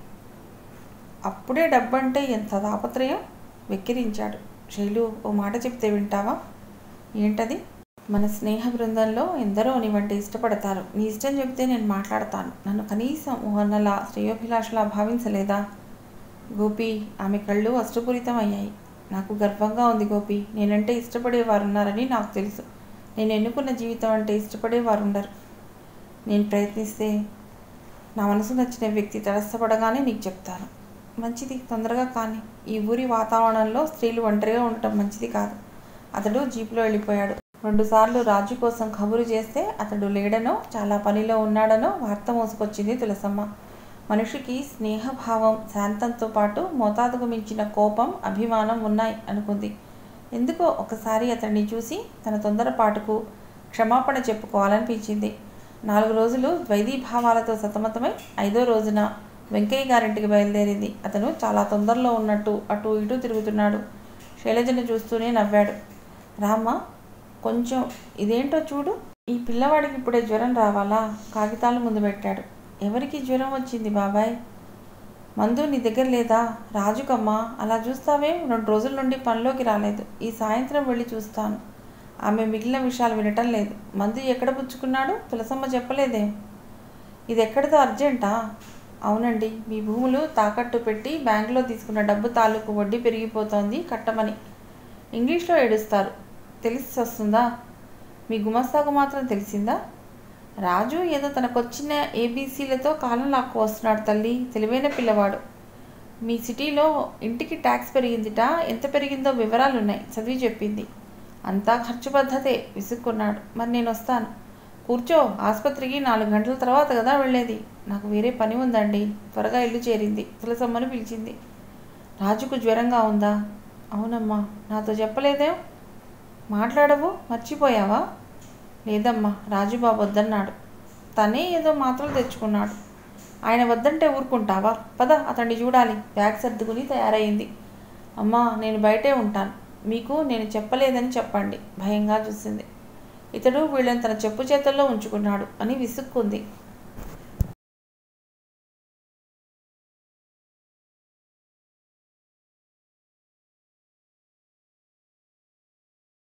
అప్పుడే డబ్బంటే ఎంత తాపత్రయం వెక్కిరించాడు శైలు ఓ మాట చెప్తే వింటావా ఏంటది మన స్నేహ బృందంలో ఎందరో నీ వంటి ఇష్టపడతారు నీ ఇష్టం చెబితే నేను మాట్లాడతాను నన్ను కనీసం అన్నలా శ్రేయోభిలాషలా భావించలేదా గోపి ఆమె కళ్ళు అష్టపూరితం అయ్యాయి నాకు గర్వంగా ఉంది గోపి నేనంటే ఇష్టపడేవారు ఉన్నారని నాకు తెలుసు నేను ఎన్నుకున్న జీవితం అంటే ఇష్టపడేవారు ఉండరు నేను ప్రయత్నిస్తే నా మనసు నచ్చిన వ్యక్తి తటస్థపడగానే నీకు చెప్తాను మంచిది తొందరగా కానీ ఈ ఊరి వాతావరణంలో స్త్రీలు ఒంటరిగా ఉండటం మంచిది కాదు అతడు జీపులో వెళ్ళిపోయాడు రెండుసార్లు రాజు కోసం కబురు చేస్తే అతడు లేడనో చాలా పనిలో ఉన్నాడనో వార్త మోసుకొచ్చింది తులసమ్మ మనిషికి స్నేహభావం శాంతంతో పాటు మోతాదుకు మించిన కోపం అభిమానం ఉన్నాయి అనుకుంది ఎందుకో ఒకసారి అతన్ని చూసి తన తొందరపాటుకు క్షమాపణ చెప్పుకోవాలనిపించింది నాలుగు రోజులు ద్వైదీభావాలతో సతమతమై ఐదో రోజున వెంకయ్య గారింటికి బయలుదేరింది అతను చాలా తొందరలో ఉన్నట్టు అటు ఇటు తిరుగుతున్నాడు శైలజను చూస్తూనే నవ్వాడు రామ్మ కొంచెం ఇదేంటో చూడు ఈ పిల్లవాడికి ఇప్పుడే జ్వరం రావాలా కాగితాలు ముందు పెట్టాడు ఎవరికి జ్వరం వచ్చింది బాబాయ్ మందు నీ దగ్గర లేదా రాజుకమ్మా అలా చూస్తావేం రెండు రోజుల నుండి పనిలోకి రాలేదు ఈ సాయంత్రం వెళ్ళి చూస్తాను ఆమె మిగిలిన విషయాలు వినటం లేదు మందు ఎక్కడ పుచ్చుకున్నాడు తులసమ్మ చెప్పలేదేం ఇది ఎక్కడిదో అర్జెంటా అవునండి మీ భూములు తాకట్టు పెట్టి బ్యాంకులో తీసుకున్న డబ్బు తాలూకు వడ్డీ పెరిగిపోతోంది కట్టమని ఇంగ్లీష్లో ఏడుస్తారు తెలిసి వస్తుందా మీ గుమస్తాకు మాత్రం తెలిసిందా రాజు ఏదో తనకొచ్చిన ఏబీసీలతో కాలం లాక్కు వస్తున్నాడు తల్లి తెలివైన పిల్లవాడు మీ సిటీలో ఇంటికి ట్యాక్స్ పెరిగిందిట ఎంత పెరిగిందో వివరాలు ఉన్నాయి చదివి చెప్పింది అంతా ఖర్చు పద్ధతే విసుక్కున్నాడు మరి నేను వస్తాను కూర్చో ఆసుపత్రికి నాలుగు గంటల తర్వాత కదా వెళ్ళేది నాకు వేరే పని ఉందండి త్వరగా ఇల్లు చేరింది తులసమ్మను పిలిచింది రాజుకు జ్వరంగా ఉందా అవునమ్మా నాతో చెప్పలేదేం మాట్లాడవు మర్చిపోయావా లేదమ్మా రాజుబాబు వద్దన్నాడు తనే ఏదో మాత్రలు తెచ్చుకున్నాడు ఆయన వద్దంటే ఊరుకుంటావా పద అతన్ని చూడాలి బ్యాగ్ సర్దుకుని తయారయింది అమ్మా నేను బయటే ఉంటాను మీకు నేను చెప్పలేదని చెప్పండి భయంగా చూసింది ఇతడు వీళ్ళని తన చెప్పు చేతుల్లో ఉంచుకున్నాడు అని విసుక్కుంది